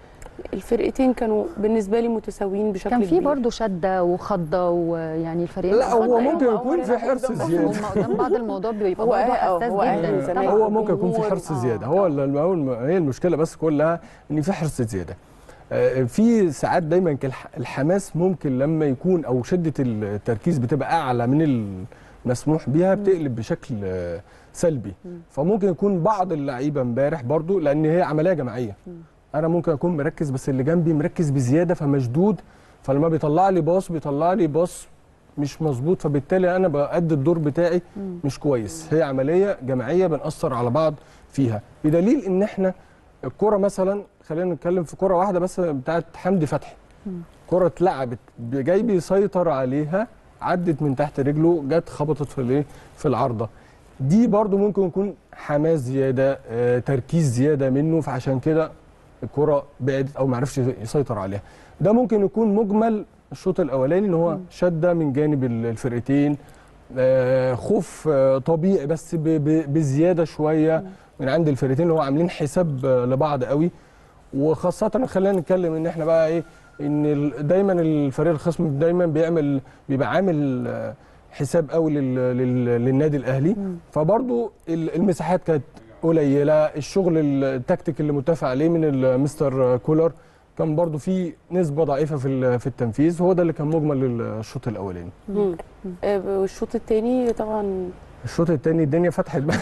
[SPEAKER 1] الفرقتين كانوا بالنسبه لي متساويين بشكل
[SPEAKER 2] كان في
[SPEAKER 1] كبير.
[SPEAKER 2] برضو شده وخضه ويعني الفريقين
[SPEAKER 5] لا هو
[SPEAKER 1] خد-
[SPEAKER 5] ممكن
[SPEAKER 1] هو
[SPEAKER 5] يكون في
[SPEAKER 1] أول
[SPEAKER 5] حرص
[SPEAKER 1] واحد
[SPEAKER 5] زياده
[SPEAKER 2] هم قدام بعض الموضوع بيبقى
[SPEAKER 1] هو
[SPEAKER 2] برضه
[SPEAKER 1] أهل-
[SPEAKER 2] حساس
[SPEAKER 1] هو أهل
[SPEAKER 2] جدا
[SPEAKER 1] وزمالك.
[SPEAKER 2] طبعاً.
[SPEAKER 5] هو ممكن يكون في
[SPEAKER 1] الجمهور-
[SPEAKER 5] حرص
[SPEAKER 1] آه.
[SPEAKER 5] زياده هو ال- هو الم- هي المشكله بس كلها ان في حرص زياده آه، في ساعات دايما كالح- الحماس ممكن لما يكون او شده التركيز بتبقى اعلى من المسموح بيها بتقلب بشكل آه، سلبي فممكن يكون بعض اللعيبه امبارح برضو لان هي عمليه جماعيه انا ممكن اكون مركز بس اللي جنبي مركز بزياده فمشدود فلما بيطلع لي باص بيطلع لي باص مش مظبوط فبالتالي انا بأدي الدور بتاعي مش كويس هي عمليه جماعيه بنأثر على بعض فيها بدليل ان احنا الكره مثلا خلينا نتكلم في كره واحده بس بتاعت حمدي فتحي كره اتلعبت جاي بيسيطر عليها عدت من تحت رجله جت خبطت في الايه في العارضه دي برضو ممكن يكون حماس زياده آه، تركيز زياده منه فعشان كده الكره بعدت او ما عرفش يسيطر عليها ده ممكن يكون مجمل الشوط الاولاني ان هو شده من جانب ال- الفرقتين آه، خوف آه، طبيعي بس ب- ب- بزياده شويه من عند الفرقتين اللي هو عاملين حساب آه، لبعض قوي وخاصه خلينا نتكلم ان احنا بقى ايه ان ال- دايما الفريق الخصم دايما بيعمل بيبقى عامل آه، حساب قوي لل- لل- للنادي الاهلي فبرضو ال- المساحات كانت قليله الشغل التكتيك اللي متفق عليه من المستر كولر كان برضو في نسبه ضعيفه في ال- في التنفيذ هو ده اللي كان مجمل الشوط الاولاني
[SPEAKER 1] مم. آه، والشوط الثاني طبعا
[SPEAKER 5] الشوط الثاني الدنيا فتحت بقى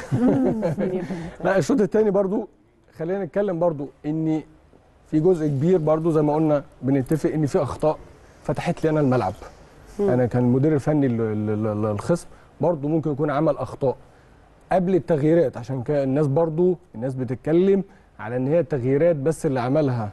[SPEAKER 5] لا الشوط الثاني برضو خلينا نتكلم برضو ان في جزء كبير برضو زي ما قلنا بنتفق ان في اخطاء فتحت لي انا الملعب انا كان المدير الفني ل- ل- ل- للخصم برضو ممكن يكون عمل اخطاء قبل التغييرات عشان كده الناس برضو الناس بتتكلم على ان هي التغييرات بس اللي عملها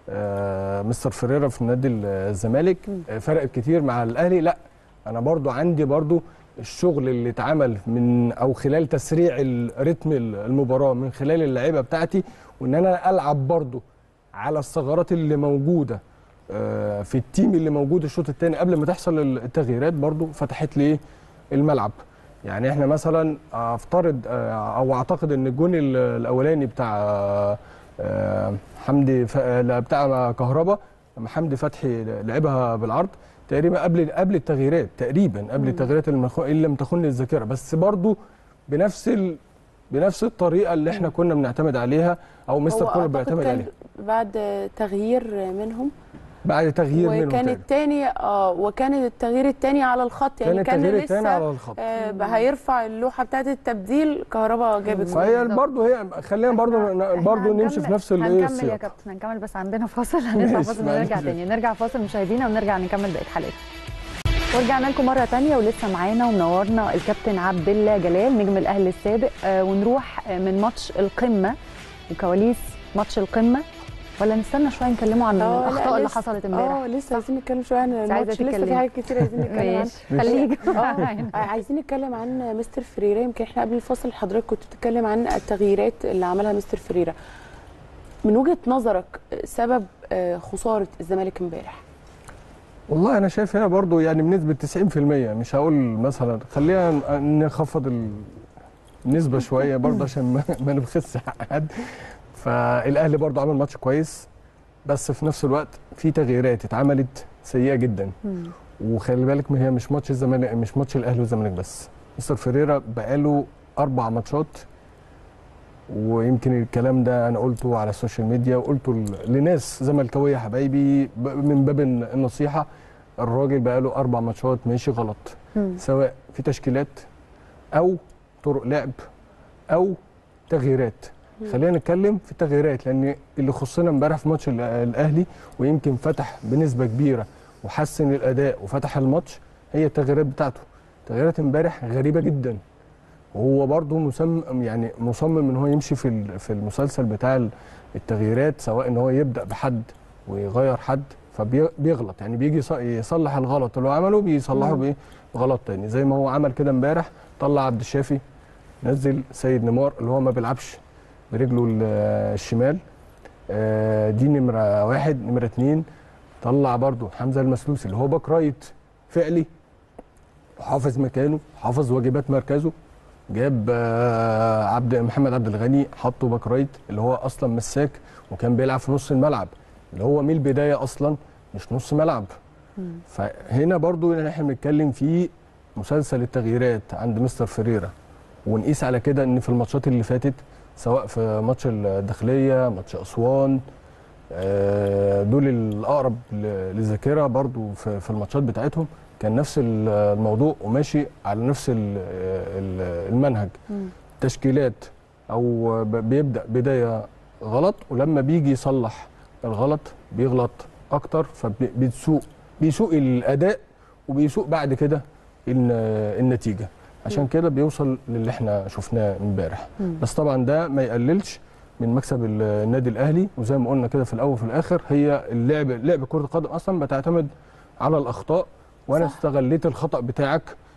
[SPEAKER 5] آه مستر فريرا في نادي الزمالك آه فرقت كتير مع الاهلي لا انا برضو عندي برضو الشغل اللي اتعمل من او خلال تسريع ال- رتم ال- المباراه من خلال اللعيبه بتاعتي وان انا العب برضو على الثغرات اللي موجوده آه، في التيم اللي موجود الشوط الثاني قبل ما تحصل التغييرات برضو فتحت لي الملعب يعني احنا مثلا افترض آه، او اعتقد ان الجون ال- الاولاني بتاع آه، آه، حمدي ف- لا، بتاع كهربا لما حمدي فتحي لعبها بالعرض تقريبا قبل قبل التغييرات تقريبا قبل التغييرات اللي مخ- ان لم تخن الذاكره بس برضو بنفس ال... بنفس الطريقه اللي احنا كنا بنعتمد عليها او مستر
[SPEAKER 1] هو
[SPEAKER 5] كولر
[SPEAKER 1] أعتقد
[SPEAKER 5] بيعتمد
[SPEAKER 1] كان
[SPEAKER 5] عليها
[SPEAKER 1] بعد تغيير منهم
[SPEAKER 5] بعد تغيير منهم
[SPEAKER 1] وكان
[SPEAKER 5] تاني.
[SPEAKER 1] الثاني اه وكان التغيير الثاني على الخط يعني
[SPEAKER 5] كان
[SPEAKER 1] كان,
[SPEAKER 5] التغيير الثاني
[SPEAKER 1] لسه
[SPEAKER 5] على الخط
[SPEAKER 1] آه هيرفع اللوحه بتاعت التبديل كهربا جابت جول.
[SPEAKER 5] فهي برضه هي خلينا برضه
[SPEAKER 2] إحنا
[SPEAKER 5] برضه نمشي
[SPEAKER 2] هنكمل-
[SPEAKER 5] في نفس الايه
[SPEAKER 2] هنكمل يا
[SPEAKER 5] السياق
[SPEAKER 2] كابتن هنكمل بس عندنا فاصل هنطلع
[SPEAKER 5] ماشي،
[SPEAKER 2] فاصل ونرجع
[SPEAKER 5] معلش.
[SPEAKER 2] تاني نرجع فاصل مشاهدينا ونرجع نكمل بقيه حلقتنا ورجعنا لكم مره تانية ولسه معانا ومنورنا الكابتن عبد الله جلال نجم الاهلي السابق آه ونروح آه، من ماتش القمه وكواليس ماتش القمه ولا نستنى شويه نتكلموا عن
[SPEAKER 1] آه، لا،
[SPEAKER 2] الاخطاء اللي
[SPEAKER 1] لسه-
[SPEAKER 2] حصلت امبارح
[SPEAKER 1] اه لسه عايزين نتكلم شويه عن
[SPEAKER 2] عايزة
[SPEAKER 1] الماتش لسه في
[SPEAKER 2] تتكلمي.
[SPEAKER 1] حاجات كتير عايزين نتكلم عنها
[SPEAKER 2] ماشي خليك
[SPEAKER 1] اه عايزين نتكلم عن مستر فريرا يمكن احنا قبل الفاصل حضرتك كنت بتتكلم عن التغييرات اللي عملها مستر فريرا من وجهه نظرك سبب آه، خساره الزمالك امبارح
[SPEAKER 5] والله انا شايف هنا برضه يعني بنسبه 90% مش هقول مثلا خلينا نخفض ال- النسبه شويه برضه عشان ما, ما نبخسش حق حد فالاهلي برضه عمل ماتش كويس بس في نفس الوقت في تغييرات اتعملت سيئه جدا وخلي بالك ما هي مش ماتش الزمالك مش ماتش الاهلي والزمالك بس مستر فيريرا بقاله اربع ماتشات ويمكن الكلام ده انا قلته على السوشيال ميديا وقلته ل- لناس زملكاويه حبايبي ب- من باب الن- النصيحه الراجل بقاله اربع ماتشات ماشي غلط
[SPEAKER 2] مم.
[SPEAKER 5] سواء في تشكيلات او طرق لعب او تغييرات خلينا نتكلم في التغييرات لان اللي يخصنا امبارح في ماتش الأ- الاهلي ويمكن فتح بنسبه كبيره وحسن الاداء وفتح الماتش هي التغييرات بتاعته تغييرات امبارح غريبه جدا وهو برضه مصمم يعني مصمم ان هو يمشي في ال- في المسلسل بتاع ال- التغييرات سواء ان هو يبدا بحد ويغير حد فبيغلط يعني بيجي يص- يصلح الغلط اللي هو عمله بيصلحه بايه بغلط تاني زي ما هو عمل كده امبارح طلع عبد الشافي نزل سيد نيمار اللي هو ما بيلعبش برجله ال- الشمال آه، دي نمره واحد نمره اتنين طلع برضو حمزه المسلوسي اللي هو باك رايت فعلي وحافظ مكانه حافظ واجبات مركزه جاب آه، عبد محمد عبد الغني حطه باك رايت اللي هو اصلا مساك وكان بيلعب في نص الملعب اللي هو من البدايه اصلا مش نص ملعب فهنا برضو ان احنا بنتكلم في مسلسل التغييرات عند مستر فريرا ونقيس على كده ان في الماتشات اللي فاتت سواء في ماتش الداخليه ماتش اسوان آه، دول الاقرب ل- للذاكره برضو في في الماتشات بتاعتهم كان نفس ال- الموضوع وماشي على نفس ال- ال- المنهج تشكيلات او ب- بيبدا بدايه غلط ولما بيجي يصلح الغلط بيغلط اكتر فبيسوق بيسوق الاداء وبيسوق بعد كده الن- النتيجه عشان كده بيوصل للي احنا شفناه امبارح بس طبعا ده ما يقللش من مكسب ال- النادي الاهلي وزي ما قلنا كده في الاول وفي الاخر هي اللعب لعب كره القدم اصلا بتعتمد على الاخطاء وانا
[SPEAKER 1] صح.
[SPEAKER 5] استغليت الخطا بتاعك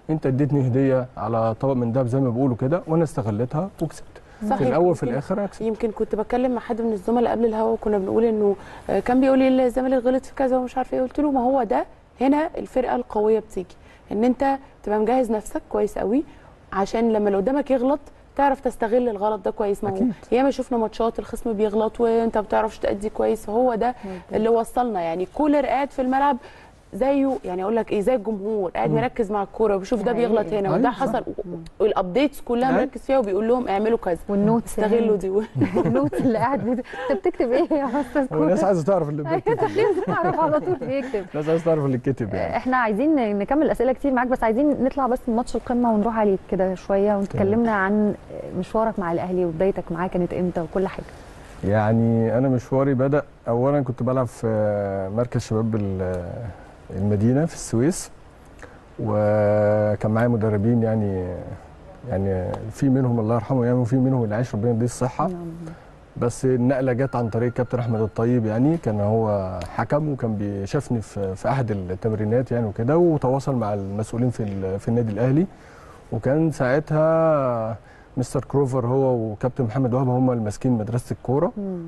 [SPEAKER 5] انت اديتني هديه على طبق من دهب زي ما بيقولوا كده وانا استغلتها وكسبت
[SPEAKER 1] صح
[SPEAKER 5] في الاول في
[SPEAKER 1] يمكن-
[SPEAKER 5] الاخر اكسب
[SPEAKER 1] يمكن كنت بتكلم مع حد من الزملاء قبل الهوا وكنا بنقول انه آه، كان بيقول لي الزمالك غلط في كذا ومش عارفه ايه قلت له ما هو ده هنا الفرقه القويه بتيجي ان انت تبقى مجهز نفسك كويس قوي عشان لما اللي قدامك يغلط تعرف تستغل الغلط ده كويس ما هو
[SPEAKER 5] أكيد.
[SPEAKER 1] ياما شفنا ماتشات الخصم بيغلط وانت ما بتعرفش تأدي كويس هو ده اللي وصلنا يعني كولر قاعد في الملعب زيه يعني اقول لك ايه زي الجمهور قاعد مركز مع الكوره وبيشوف ده
[SPEAKER 2] حقيقي.
[SPEAKER 1] بيغلط هنا وده
[SPEAKER 5] أيوة،
[SPEAKER 1] حصل والابديتس كلها
[SPEAKER 5] أيوة.
[SPEAKER 1] مركز فيها وبيقول لهم اعملوا كذا
[SPEAKER 2] والنوتس
[SPEAKER 1] استغلوا دي
[SPEAKER 2] النوتس اللي قاعد بت- انت بتكتب ايه يا استاذ
[SPEAKER 5] هو
[SPEAKER 2] كوره؟
[SPEAKER 5] الناس عايزه تعرف اللي بيتكتب
[SPEAKER 2] لازم اعرف على طول بيكتب
[SPEAKER 5] الناس عايزه تعرف اللي اتكتب يعني
[SPEAKER 2] احنا عايزين نكمل اسئله كتير معاك بس عايزين نطلع بس من ماتش القمه ونروح عليك كده شويه وتكلمنا عن مشوارك مع الاهلي وبدايتك معاه كانت امتى وكل حاجه
[SPEAKER 5] يعني انا مشواري بدا اولا كنت بلعب في مركز شباب ال- المدينه في السويس وكان معايا مدربين يعني يعني في منهم الله يرحمه يعني وفي منهم اللي عايش ربنا يديه الصحه بس النقله جت عن طريق كابتن احمد الطيب يعني كان هو حكم وكان بيشافني في في احد التمرينات يعني وكده وتواصل مع المسؤولين في ال- في النادي الاهلي وكان ساعتها مستر كروفر هو وكابتن محمد وهب هم اللي ماسكين مدرسه الكوره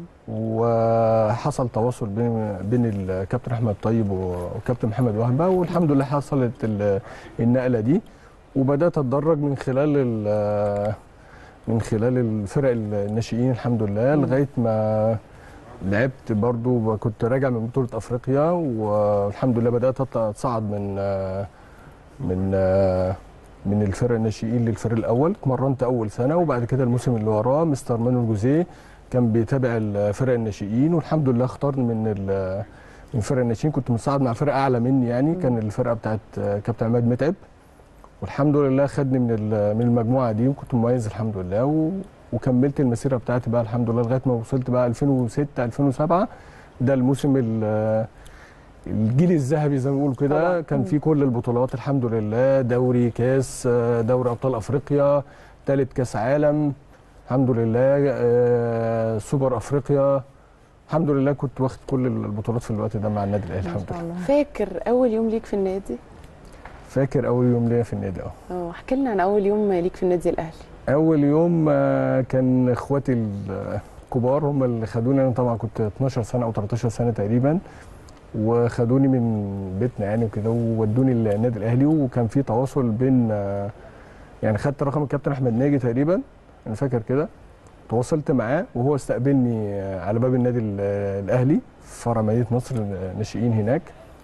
[SPEAKER 5] وحصل تواصل بين بين الكابتن احمد طيب والكابتن محمد وهبه والحمد لله حصلت ال- النقله دي وبدات اتدرج من خلال ال- من خلال الفرق الناشئين الحمد لله لغايه ما لعبت برضو كنت راجع من بطوله افريقيا والحمد لله بدات اطلع اتصعد من من من الفرق الناشئين للفريق الاول اتمرنت اول سنه وبعد كده الموسم اللي وراه مستر مانويل جوزيه كان بيتابع الفرق الناشئين والحمد لله اختارني من ال- من فرق الناشئين كنت متصعد مع فرقه اعلى مني يعني كان الفرقه بتاعت كابتن عماد متعب والحمد لله خدني من ال- من المجموعه دي وكنت مميز الحمد لله و وكملت المسيره بتاعتي بقى الحمد لله لغايه ما وصلت بقى 2006 2007 ده الموسم ال- الجيل الذهبي زي ما بيقولوا
[SPEAKER 1] طبعاً.
[SPEAKER 5] كده كان فيه كل البطولات الحمد لله دوري كاس دوري ابطال افريقيا ثالث كاس عالم الحمد لله آه، سوبر افريقيا الحمد لله كنت واخد كل البطولات في الوقت ده مع النادي الاهلي
[SPEAKER 2] ما
[SPEAKER 5] الحمد
[SPEAKER 2] شاء
[SPEAKER 5] لله
[SPEAKER 2] الله
[SPEAKER 1] فاكر اول يوم ليك في النادي
[SPEAKER 5] فاكر اول يوم ليا في النادي اه
[SPEAKER 1] اه احكي لنا عن اول يوم ليك في النادي الاهلي
[SPEAKER 5] اول يوم آه، كان اخواتي الكبار هم اللي خدوني انا طبعا كنت 12 سنه او 13 سنه تقريبا وخدوني من بيتنا يعني وكده وودوني النادي الاهلي وكان في تواصل بين آه، يعني خدت رقم الكابتن احمد ناجي تقريبا انا فاكر كده تواصلت معاه وهو استقبلني آه، على باب النادي ال- الاهلي في فرع مدينه نصر الناشئين هناك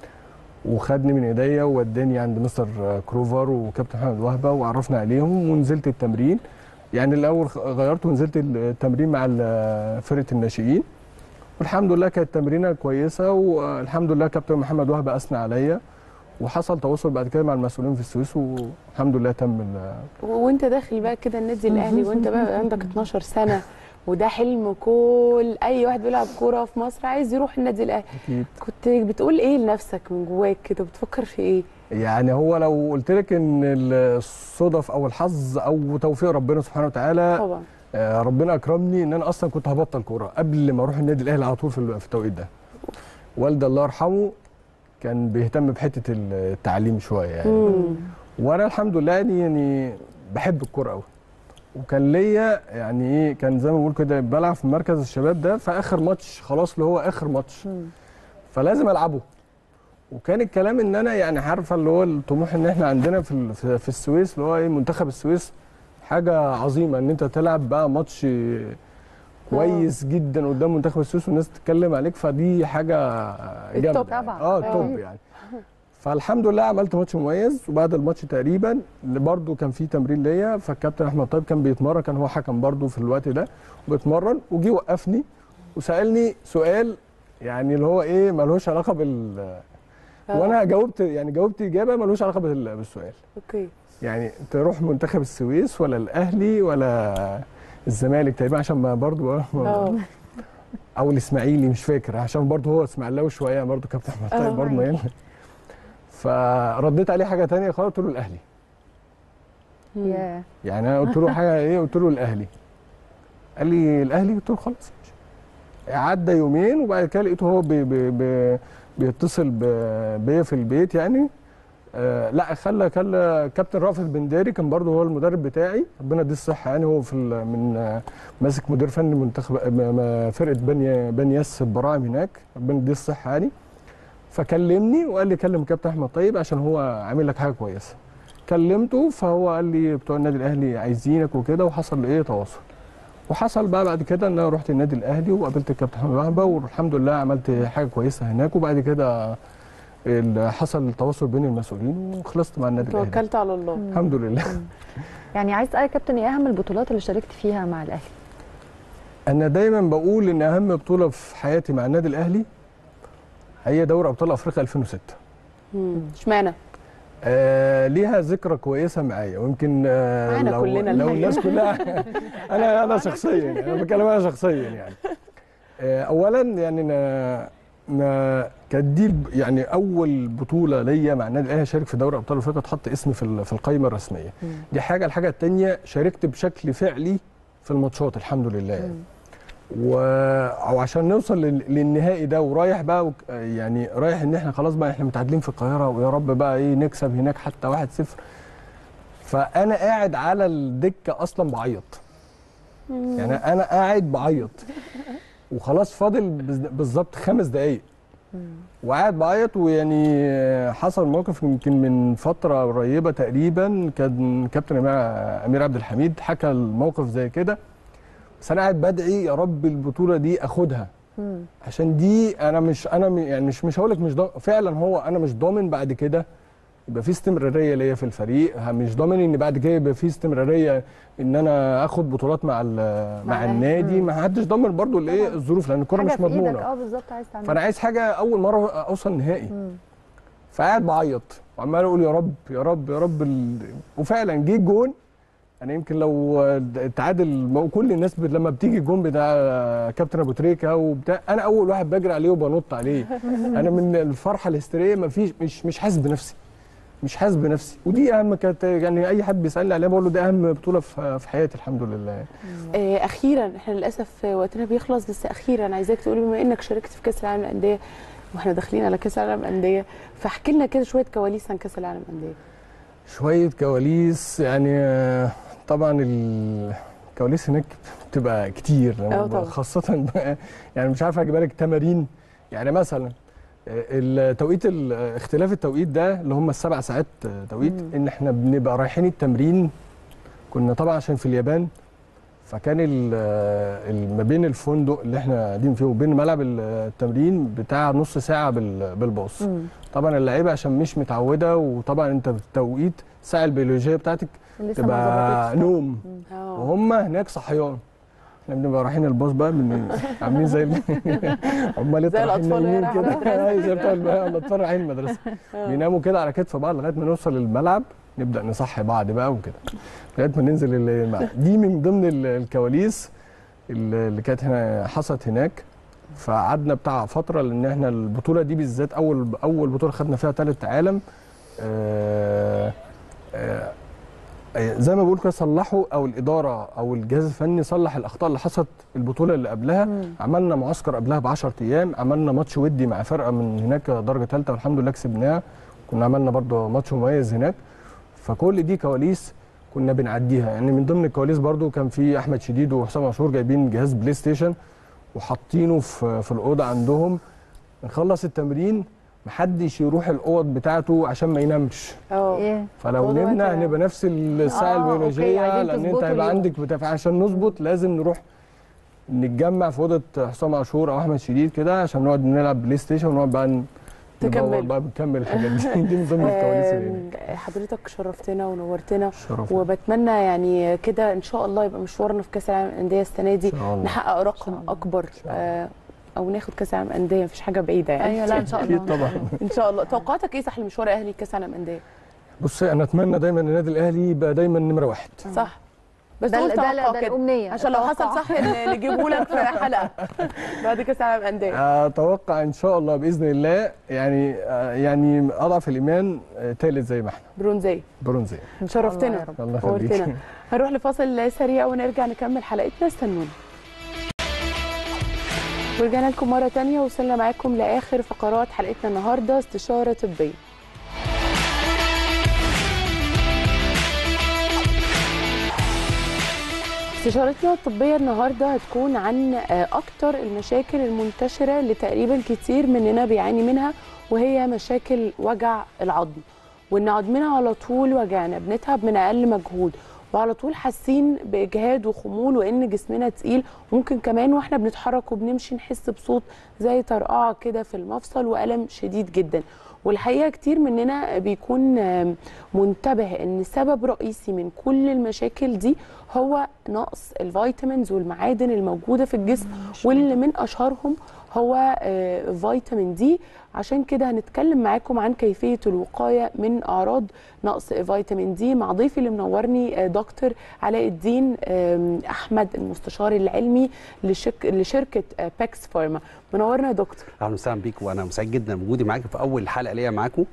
[SPEAKER 5] وخدني من ايديا ووداني عند مستر كروفر وكابتن محمد وهبه وعرفنا عليهم ونزلت التمرين يعني الاول خ- غيرت ونزلت التمرين مع ال- فرقه الناشئين والحمد لله كانت تمرينه كويسه والحمد لله كابتن محمد وهبه اثنى عليا وحصل تواصل بعد كده مع المسؤولين في السويس والحمد لله تم ال-
[SPEAKER 1] و- وانت داخل بقى كده النادي الاهلي وانت بقى عندك 12 سنه وده حلم كل اي واحد بيلعب كوره في مصر عايز يروح النادي الاهلي
[SPEAKER 5] اكيد
[SPEAKER 1] كنت بتقول ايه لنفسك من جواك كده بتفكر في ايه
[SPEAKER 5] يعني هو لو قلت لك ان الصدف او الحظ او توفيق ربنا سبحانه وتعالى
[SPEAKER 1] طبعا
[SPEAKER 5] آه، ربنا اكرمني ان انا اصلا كنت هبطل كوره قبل ما اروح النادي الاهلي على طول في ال- في التوقيت ده والدي الله يرحمه كان بيهتم بحته التعليم شويه يعني
[SPEAKER 1] مم.
[SPEAKER 5] وانا الحمد لله يعني يعني بحب الكوره قوي وكان ليا يعني ايه كان زي ما بقول كده بلعب في مركز الشباب ده في اخر ماتش خلاص اللي هو اخر ماتش فلازم العبه وكان الكلام ان انا يعني عارفه اللي هو الطموح ان احنا عندنا في ال- في في السويس اللي هو ايه منتخب السويس حاجه عظيمه ان انت تلعب بقى ماتش كويس جدا قدام منتخب السويس والناس تتكلم عليك فدي حاجه جامده
[SPEAKER 1] التوب
[SPEAKER 5] يعني.
[SPEAKER 2] طبعاً.
[SPEAKER 5] اه
[SPEAKER 2] آه.
[SPEAKER 5] التوب يعني فالحمد لله عملت ماتش مميز وبعد الماتش تقريبا اللي برده كان في تمرين ليا فالكابتن احمد طيب كان بيتمرن كان هو حكم برده في الوقت ده وبيتمرن وجي وقفني وسالني سؤال يعني اللي هو ايه ملوش علاقه بال
[SPEAKER 1] آه.
[SPEAKER 5] وانا جاوبت يعني جاوبت اجابه ملوش علاقه بال- بالسؤال
[SPEAKER 1] اوكي
[SPEAKER 5] يعني تروح منتخب السويس ولا الاهلي ولا الزمالك تقريبا عشان ما برضو
[SPEAKER 1] اه
[SPEAKER 5] او الاسماعيلي مش فاكر عشان برضو هو اسماعيلاوي شويه برضو كابتن احمد
[SPEAKER 1] آه.
[SPEAKER 5] طيب برضو ميال فرديت عليه حاجه تانية خالص قلت له الاهلي
[SPEAKER 2] يا
[SPEAKER 5] يعني انا قلت له حاجه ايه قلت له الاهلي قال لي الاهلي قلت له خلاص ماشي. عدى يومين وبعد كده لقيته هو بي بي بي بيتصل ب- بيا في البيت يعني آه لا خلى خلى كابتن رافت بنداري كان برضه هو المدرب بتاعي ربنا يديه الصحه يعني هو في ال- من آه، ماسك مدير فني منتخب م- م- فرقه بني بني ياس البراعم هناك ربنا يديه الصحه يعني فكلمني وقال لي كلم كابتن احمد طيب عشان هو عامل لك حاجه كويسه كلمته فهو قال لي بتوع النادي الاهلي عايزينك وكده وحصل ايه تواصل وحصل بقى بعد كده ان انا رحت النادي الاهلي وقابلت الكابتن محمد وهبه والحمد لله عملت حاجه كويسه هناك وبعد كده ال- حصل التواصل بين المسؤولين وخلصت مع النادي الاهلي
[SPEAKER 1] توكلت على الله
[SPEAKER 5] الحمد لله
[SPEAKER 2] يعني عايز اسالك يا كابتن ايه اهم البطولات اللي شاركت فيها مع الاهلي
[SPEAKER 5] انا دايما بقول ان اهم بطوله في حياتي مع النادي الاهلي هي دوري ابطال افريقيا 2006
[SPEAKER 1] مم. اشمعنى
[SPEAKER 5] آه ليها ذكرى كويسه معايا ويمكن آه
[SPEAKER 1] معانا
[SPEAKER 5] لو,
[SPEAKER 1] كلنا
[SPEAKER 5] لو
[SPEAKER 1] الحقيقة.
[SPEAKER 5] الناس كلها انا انا شخصيا يعني انا بتكلم انا شخصيا يعني آه اولا يعني انا ما كانت دي الب- يعني اول بطوله ليا مع النادي الاهلي شارك في دوري ابطال افريقيا اتحط اسمي في ال- في القائمه الرسميه دي حاجه الحاجه الثانيه شاركت بشكل فعلي في الماتشات الحمد لله يعني. و... او عشان نوصل لل... للنهائي ده ورايح بقى وك... يعني رايح ان احنا خلاص بقى احنا متعادلين في القاهره ويا رب بقى ايه نكسب هناك حتى 1-0 فانا قاعد على الدكه اصلا بعيط يعني انا قاعد بعيط وخلاص فاضل بز- بالظبط خمس دقايق وقاعد بعيط ويعني حصل موقف يمكن من فتره قريبه تقريبا كان كابتن امير أمير عبد الحميد حكى الموقف زي كده بس انا قاعد بدعي يا رب البطوله دي اخدها عشان دي انا مش انا م- يعني مش مش هقول لك مش ضامن فعلا هو انا مش ضامن بعد كده يبقى في استمراريه ليا في الفريق ه- مش ضامن ان بعد كده يبقى في استمراريه ان انا اخد بطولات مع ال- مع
[SPEAKER 2] الأهلي.
[SPEAKER 5] النادي ما حدش ضامن برضو الايه الظروف لان الكوره
[SPEAKER 2] حاجه
[SPEAKER 5] مش
[SPEAKER 2] في ايدك
[SPEAKER 5] مضمونه
[SPEAKER 2] اه بالظبط عايز تعمل
[SPEAKER 5] فانا عايز حاجه اول مره اوصل نهائي فقاعد بعيط وعمال اقول يا رب يا رب يا رب ال... وفعلا جه الجون انا يمكن لو تعادل ما هو كل الناس بت- لما بتيجي الجون بتاع كابتن ابو تريكه وبتاع انا اول واحد بجري عليه وبنط عليه انا من الفرحه الهستيريه ما فيش مش مش حاسس بنفسي مش حاسس بنفسي ودي اهم كانت يعني اي حد بيسالني عليها بقول له ده اهم بطوله في في حياتي الحمد لله
[SPEAKER 1] آه، اخيرا احنا للاسف وقتنا بيخلص بس اخيرا عايزاك تقولي بما انك شاركت في كاس العالم للانديه واحنا داخلين على كاس العالم للانديه فاحكي لنا كده شويه كواليس عن كاس العالم للانديه
[SPEAKER 5] شوية كواليس يعني آه، طبعا الكواليس هناك بتبقى كتير
[SPEAKER 1] أه طبعا.
[SPEAKER 5] خاصة بقى يعني مش عارف اجيبها لك تمارين يعني مثلا آه، التوقيت ال- اختلاف التوقيت ده اللي هم السبع ساعات آه، توقيت ان احنا بنبقى رايحين التمرين كنا طبعا عشان في اليابان فكان ال- آه، ال- ما بين الفندق اللي احنا قاعدين فيه وبين ملعب التمرين بتاع نص ساعة بال- بالباص طبعا اللعيبه عشان مش متعوده وطبعا انت بالتوقيت الساعه البيولوجيه بتاعتك
[SPEAKER 2] لسه ما
[SPEAKER 5] تبقى
[SPEAKER 2] ظبطتش
[SPEAKER 5] نوم
[SPEAKER 1] اه
[SPEAKER 5] وهم هناك صحيان احنا بنبقى رايحين الباص بقى من عاملين زي ال- عمال
[SPEAKER 1] زي
[SPEAKER 5] رايحين
[SPEAKER 1] الأطفال وهي
[SPEAKER 5] نايمين
[SPEAKER 1] رايحة
[SPEAKER 5] كده
[SPEAKER 1] المدرسة.
[SPEAKER 5] أيوة، زي بتوع الم- الاطفال رايحين المدرسه بيناموا كده على كتف بعض لغايه ما نوصل الملعب نبدا نصحي بعض بقى وكده لغايه ما ننزل ال- الملعب دي من ضمن ال- الكواليس اللي اللي كانت هنا حصلت هناك فقعدنا بتاع فتره لان احنا البطوله دي بالذات اول اول بطوله خدنا فيها ثالث عالم آه آه آه، زي ما بقول كده صلحوا او الاداره او الجهاز الفني صلح الاخطاء اللي حصلت البطوله اللي قبلها عملنا معسكر قبلها ب 10 ايام عملنا ماتش ودي مع فرقه من هناك درجه ثالثه والحمد لله كسبناها كنا عملنا برضه ماتش مميز هناك فكل دي كواليس كنا بنعديها يعني من ضمن الكواليس برضه كان في احمد شديد وحسام عاشور جايبين جهاز بلاي ستيشن وحاطينه في في الاوضه عندهم نخلص التمرين محدش يروح الاوض بتاعته عشان ما ينامش
[SPEAKER 1] اه
[SPEAKER 2] ايه
[SPEAKER 5] فلو
[SPEAKER 1] والله
[SPEAKER 5] نمنا
[SPEAKER 1] كده.
[SPEAKER 5] هنبقى نفس الساعه
[SPEAKER 2] آه، أوكي،
[SPEAKER 5] البيولوجيه
[SPEAKER 2] عايزين
[SPEAKER 5] لان انت
[SPEAKER 2] تظبطوا
[SPEAKER 5] هيبقى
[SPEAKER 2] اليوم.
[SPEAKER 5] عندك بتاع عشان نظبط لازم نروح نتجمع في اوضه حسام عاشور او احمد شديد كده عشان نقعد نلعب بلاي ستيشن ونقعد بقى ن-
[SPEAKER 1] تكمل.
[SPEAKER 5] ندور بقى بنكمل الحاجات دي دي من ضمن الكواليس اللي هناك.
[SPEAKER 1] آم، حضرتك شرفتنا ونورتنا
[SPEAKER 5] شرف
[SPEAKER 1] وبتمنى يعني كده ان شاء الله يبقى مشوارنا في كاس العالم للانديه السنه دي
[SPEAKER 5] ان شاء الله
[SPEAKER 1] نحقق رقم اكبر آه، او ناخد كاس العالم للانديه مفيش حاجه بعيده يعني
[SPEAKER 2] ايوه لا ان شاء الله
[SPEAKER 5] اكيد طبعا
[SPEAKER 1] ان شاء الله توقعاتك ايه صح لمشوار الاهلي كاس العالم للانديه
[SPEAKER 5] بصي انا اتمنى دايما ان النادي الاهلي يبقى دايما نمره واحد
[SPEAKER 1] صح بس
[SPEAKER 2] ده
[SPEAKER 1] قول
[SPEAKER 2] ده,
[SPEAKER 1] توقع
[SPEAKER 2] ده, ده
[SPEAKER 1] كده
[SPEAKER 2] الامنيه
[SPEAKER 1] عشان لو حصل
[SPEAKER 2] التوقع.
[SPEAKER 1] صح ن- نجيبه لك في حلقه بعد كاس العالم للانديه
[SPEAKER 5] اتوقع ان شاء الله باذن الله يعني آه، يعني اضعف الايمان ثالث زي ما احنا
[SPEAKER 1] برونزيه
[SPEAKER 5] برونزيه
[SPEAKER 2] إن شاء الله
[SPEAKER 1] شرفتنا
[SPEAKER 2] يا رب.
[SPEAKER 5] الله يخليك
[SPEAKER 1] نورتنا هنروح لفاصل سريع ونرجع نكمل حلقتنا استنونا ورجعنا لكم مرة تانية وصلنا معاكم لآخر فقرات حلقتنا النهاردة استشارة طبية استشارتنا الطبية النهاردة هتكون عن آه، أكتر المشاكل المنتشرة اللي تقريبا كتير مننا بيعاني منها وهي مشاكل وجع العظم وإن عظمنا على طول وجعنا بنتعب من أقل مجهود وعلى طول حاسين بإجهاد وخمول وإن جسمنا تقيل ممكن كمان وإحنا بنتحرك وبنمشي نحس بصوت زي طرقعة كده في المفصل وألم شديد جدا والحقيقه كتير مننا بيكون آم، منتبه ان سبب رئيسي من كل المشاكل دي هو نقص الفيتامينز والمعادن الموجوده في الجسم واللي من اشهرهم هو آه، فيتامين دي عشان كده هنتكلم معاكم عن كيفيه الوقايه من اعراض نقص فيتامين دي مع ضيفي اللي منورني آه، دكتور علاء الدين آم، احمد المستشار العلمي لشك... لشركه آه، باكس فارما منورنا يا دكتور
[SPEAKER 6] اهلا وسهلا بيك وانا سعيد جدا بوجودي معاك في اول حلقه ليا معاكم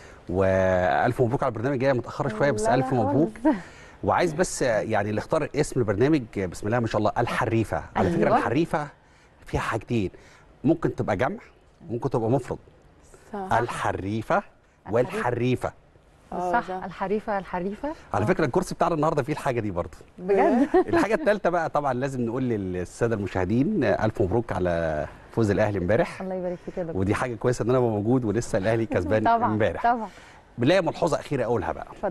[SPEAKER 6] والف مبروك على البرنامج جاي متاخره شويه بس
[SPEAKER 2] لا لا
[SPEAKER 6] الف مبروك
[SPEAKER 2] خالص.
[SPEAKER 6] وعايز بس يعني اللي اختار اسم البرنامج بسم الله ما شاء الله الحريفه على فكره
[SPEAKER 2] أيوة.
[SPEAKER 6] الحريفه فيها حاجتين ممكن تبقى جمع ممكن تبقى مفرد
[SPEAKER 1] صح.
[SPEAKER 6] الحريفه والحريفه
[SPEAKER 1] آه،
[SPEAKER 2] صح
[SPEAKER 1] صح.
[SPEAKER 2] الحريفه الحريفه
[SPEAKER 6] على فكره الكرسي بتاعنا النهارده فيه الحاجه دي برضه
[SPEAKER 2] بجد
[SPEAKER 6] الحاجه الثالثه بقى طبعا لازم نقول للساده المشاهدين الف مبروك على فوز الاهلي امبارح
[SPEAKER 2] الله يبارك فيك يا دكتور
[SPEAKER 6] ودي حاجه كويسه ان انا أبقى موجود ولسه الاهلي كسبان
[SPEAKER 2] طبعا
[SPEAKER 6] امبارح
[SPEAKER 2] طبعا
[SPEAKER 6] بنلاقي ملحوظه اخيره اقولها بقى
[SPEAKER 2] اتفضل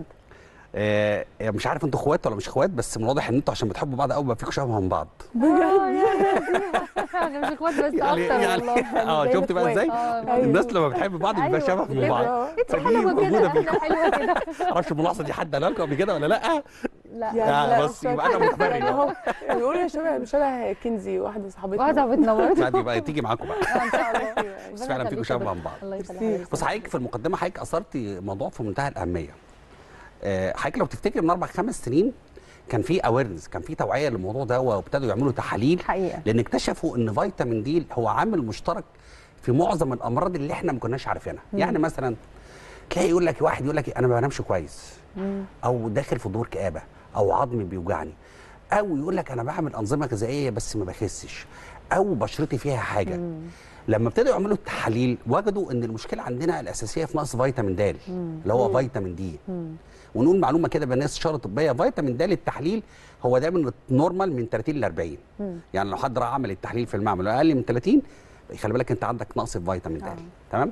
[SPEAKER 6] آه مش عارف انتوا اخوات ولا مش اخوات بس من الواضح ان انتوا عشان بتحبوا بعض قوي بقى فيكم شبه من بعض
[SPEAKER 2] اه يا لطيفة. احنا مش اخوات بس
[SPEAKER 6] يعني
[SPEAKER 2] اكتر
[SPEAKER 6] يعني
[SPEAKER 2] والله
[SPEAKER 6] اه
[SPEAKER 1] زي
[SPEAKER 6] شفت بقى ازاي
[SPEAKER 2] الإخوات. آه،
[SPEAKER 6] الناس لما بتحب بعض بيبقى
[SPEAKER 2] أيوة.
[SPEAKER 6] شبه من بعض
[SPEAKER 2] انت
[SPEAKER 6] فدي
[SPEAKER 2] حلوه
[SPEAKER 6] موجوده
[SPEAKER 2] كده
[SPEAKER 6] فيكم
[SPEAKER 2] احنا حلوه كده
[SPEAKER 6] معرفش الملاحظه دي حد قالها لكم قبل كده ولا لا
[SPEAKER 2] لا
[SPEAKER 6] يا بس يبقى انا مخبري
[SPEAKER 1] يعني اهو بيقولوا يا شبه شبه كنزي واحده صاحبتنا
[SPEAKER 2] واحده بتنورت
[SPEAKER 6] بعد يبقى تيجي معاكم بقى
[SPEAKER 2] ان شاء الله
[SPEAKER 6] بس فعلا فيكم شبه من بعض
[SPEAKER 2] الله يسلمك
[SPEAKER 1] كتير.
[SPEAKER 6] بص حضرتك في المقدمه حضرتك اثرتي موضوع في منتهى الاهميه آه، حضرتك لو تفتكر من اربع خمس سنين كان في اويرنس كان في توعيه للموضوع ده وابتدوا يعملوا تحاليل
[SPEAKER 2] حقيقه
[SPEAKER 6] لان اكتشفوا ان فيتامين دي هو عامل مشترك في معظم الامراض اللي احنا ما كناش عارفينها يعني مثلا تلاقي يقول لك واحد يقول لك انا ما بنامش كويس او داخل في دور كآبه او عظمي بيوجعني او يقول لك انا بعمل انظمه غذائيه بس ما بخسش او بشرتي فيها حاجه لما ابتدوا يعملوا التحاليل وجدوا ان المشكله عندنا الاساسيه في نقص فيتامين د اللي هو فيتامين دي ونقول معلومه كده بالناس استشاره طبيه فيتامين د التحليل هو دايما نورمال من 30 ل 40 يعني لو حد راح عمل التحليل في المعمل اقل من 30 خلي بالك انت عندك نقص في فيتامين د
[SPEAKER 2] آه.
[SPEAKER 6] تمام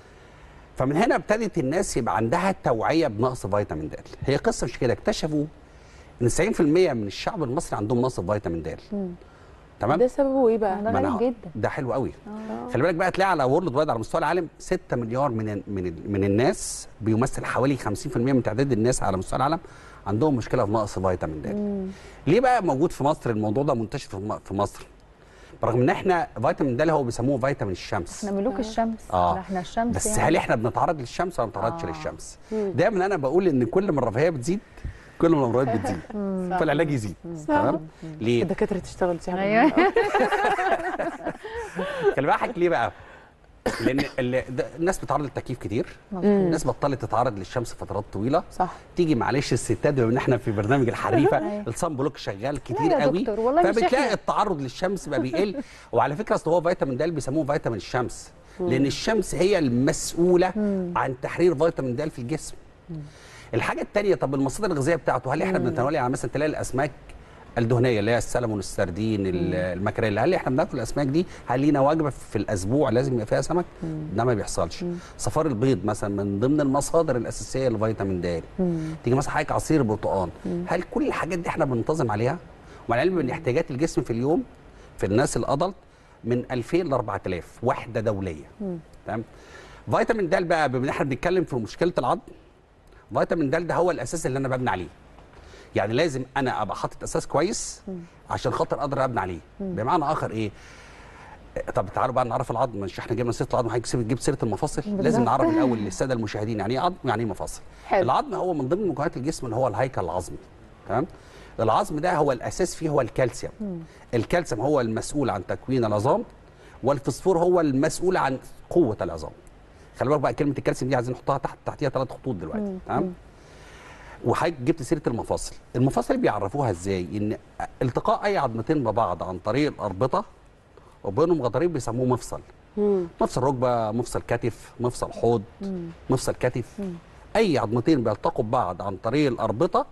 [SPEAKER 6] فمن هنا ابتدت الناس يبقى عندها توعيه بنقص فيتامين د هي قصه مش كده اكتشفوا ان 90% من الشعب المصري عندهم نقص في فيتامين د تمام
[SPEAKER 1] ده سببه ايه بقى؟
[SPEAKER 2] ده
[SPEAKER 6] ما أنا
[SPEAKER 2] غريب
[SPEAKER 6] هق-
[SPEAKER 2] جدا
[SPEAKER 6] ده حلو قوي
[SPEAKER 1] آه.
[SPEAKER 6] خلي بالك بقى تلاقي على وورلد وايد على مستوى العالم 6 مليار من ال- من ال- من الناس بيمثل حوالي 50% من تعداد الناس على مستوى العالم عندهم مشكله في نقص فيتامين د ليه بقى موجود في مصر الموضوع ده منتشر في م- في مصر برغم ان احنا فيتامين د اللي هو بيسموه فيتامين الشمس
[SPEAKER 2] احنا ملوك الشمس
[SPEAKER 6] آه.
[SPEAKER 2] لا، احنا الشمس
[SPEAKER 6] بس
[SPEAKER 2] يعني.
[SPEAKER 6] هل احنا بنتعرض للشمس ولا ما بنتعرضش
[SPEAKER 2] آه.
[SPEAKER 6] للشمس دايما انا بقول ان كل ما الرفاهيه بتزيد كل ما الامراض بتزيد فالعلاج يزيد تمام ليه
[SPEAKER 1] الدكاتره تشتغل شغل
[SPEAKER 2] ايوه
[SPEAKER 6] خلي بالك ليه بقى لان ال- ده- الناس بتتعرض للتكييف كتير
[SPEAKER 2] مظبوط.
[SPEAKER 6] الناس بطلت تتعرض للشمس فترات طويله
[SPEAKER 1] صح
[SPEAKER 6] تيجي معلش الستات بما ان احنا في برنامج الحريفه
[SPEAKER 2] أيوة.
[SPEAKER 6] الصن بلوك شغال كتير
[SPEAKER 2] لا يا
[SPEAKER 6] قوي
[SPEAKER 2] دكتور، والله مش
[SPEAKER 6] فبتلاقي
[SPEAKER 2] إحنا.
[SPEAKER 6] التعرض للشمس بقى بيقل وعلى فكره اصل هو فيتامين د اللي بيسموه فيتامين الشمس لان الشمس هي المسؤوله عن تحرير فيتامين د في الجسم الحاجه الثانيه طب المصادر الغذائيه بتاعته هل احنا بنتناولها يعني مثلا تلاقي الاسماك الدهنيه اللي هي السلمون السردين ال- المكريل هل احنا بناكل الاسماك دي هل لينا وجبه في الاسبوع لازم يبقى فيها سمك ده ما بيحصلش صفار البيض مثلا من ضمن المصادر الاساسيه لفيتامين د تيجي مثلا حضرتك عصير برتقال هل كل الحاجات دي احنا بننتظم عليها مع العلم ان احتياجات الجسم في اليوم في الناس الادلت من 2000 ل 4000 وحده دوليه تمام فيتامين د بقى بما ان احنا بنتكلم في مشكله العظم فيتامين د ده هو الاساس اللي انا ببني عليه يعني لازم انا ابقى حاطط اساس كويس عشان خاطر اقدر ابني عليه بمعنى اخر ايه طب تعالوا بقى نعرف العظم مش احنا جبنا سيره العظم حضرتك جبت سيره المفاصل لازم نعرف الاول للساده المشاهدين يعني ايه عظم يعني ايه مفاصل
[SPEAKER 1] حلو.
[SPEAKER 6] العظم هو من ضمن مكونات الجسم اللي هو الهيكل العظمي تمام العظم ده هو الاساس فيه هو الكالسيوم الكالسيوم هو المسؤول عن تكوين العظام والفسفور هو المسؤول عن قوه العظام خلي بالك بقى كلمه الكالسيوم دي عايزين نحطها تحت تحتيها ثلاث خطوط دلوقتي تمام وحضرتك جبت سيره المفاصل المفاصل بيعرفوها ازاي ان التقاء اي عظمتين ببعض عن طريق الاربطه وبينهم غضاريف بيسموه مفصل مفصل ركبه مفصل كتف مفصل حوض مفصل كتف اي عظمتين بيلتقوا ببعض عن طريق الاربطه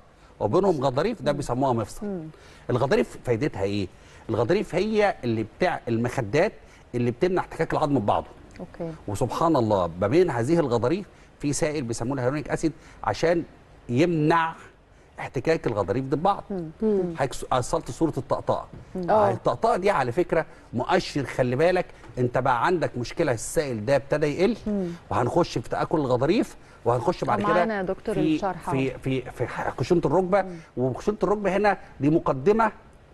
[SPEAKER 6] وبينهم غضاريف ده بيسموها مفصل الغضاريف فايدتها ايه الغضاريف هي اللي بتاع المخدات اللي بتمنع احتكاك العظم ببعضه
[SPEAKER 2] اوكي
[SPEAKER 6] وسبحان الله ما بين هذه الغضاريف في سائل بيسموه الهيرونيك اسيد عشان يمنع احتكاك الغضاريف دي ببعض حضرتك اصلت صوره الطقطقه
[SPEAKER 1] آه.
[SPEAKER 6] الطقطقه دي على فكره مؤشر خلي بالك انت بقى عندك مشكله السائل ده ابتدى يقل وهنخش في تاكل الغضاريف وهنخش بعد كده
[SPEAKER 2] معانا يا دكتور
[SPEAKER 6] في
[SPEAKER 2] الشرح
[SPEAKER 6] في في في خشونه الركبه وخشونه الركبه هنا دي مقدمه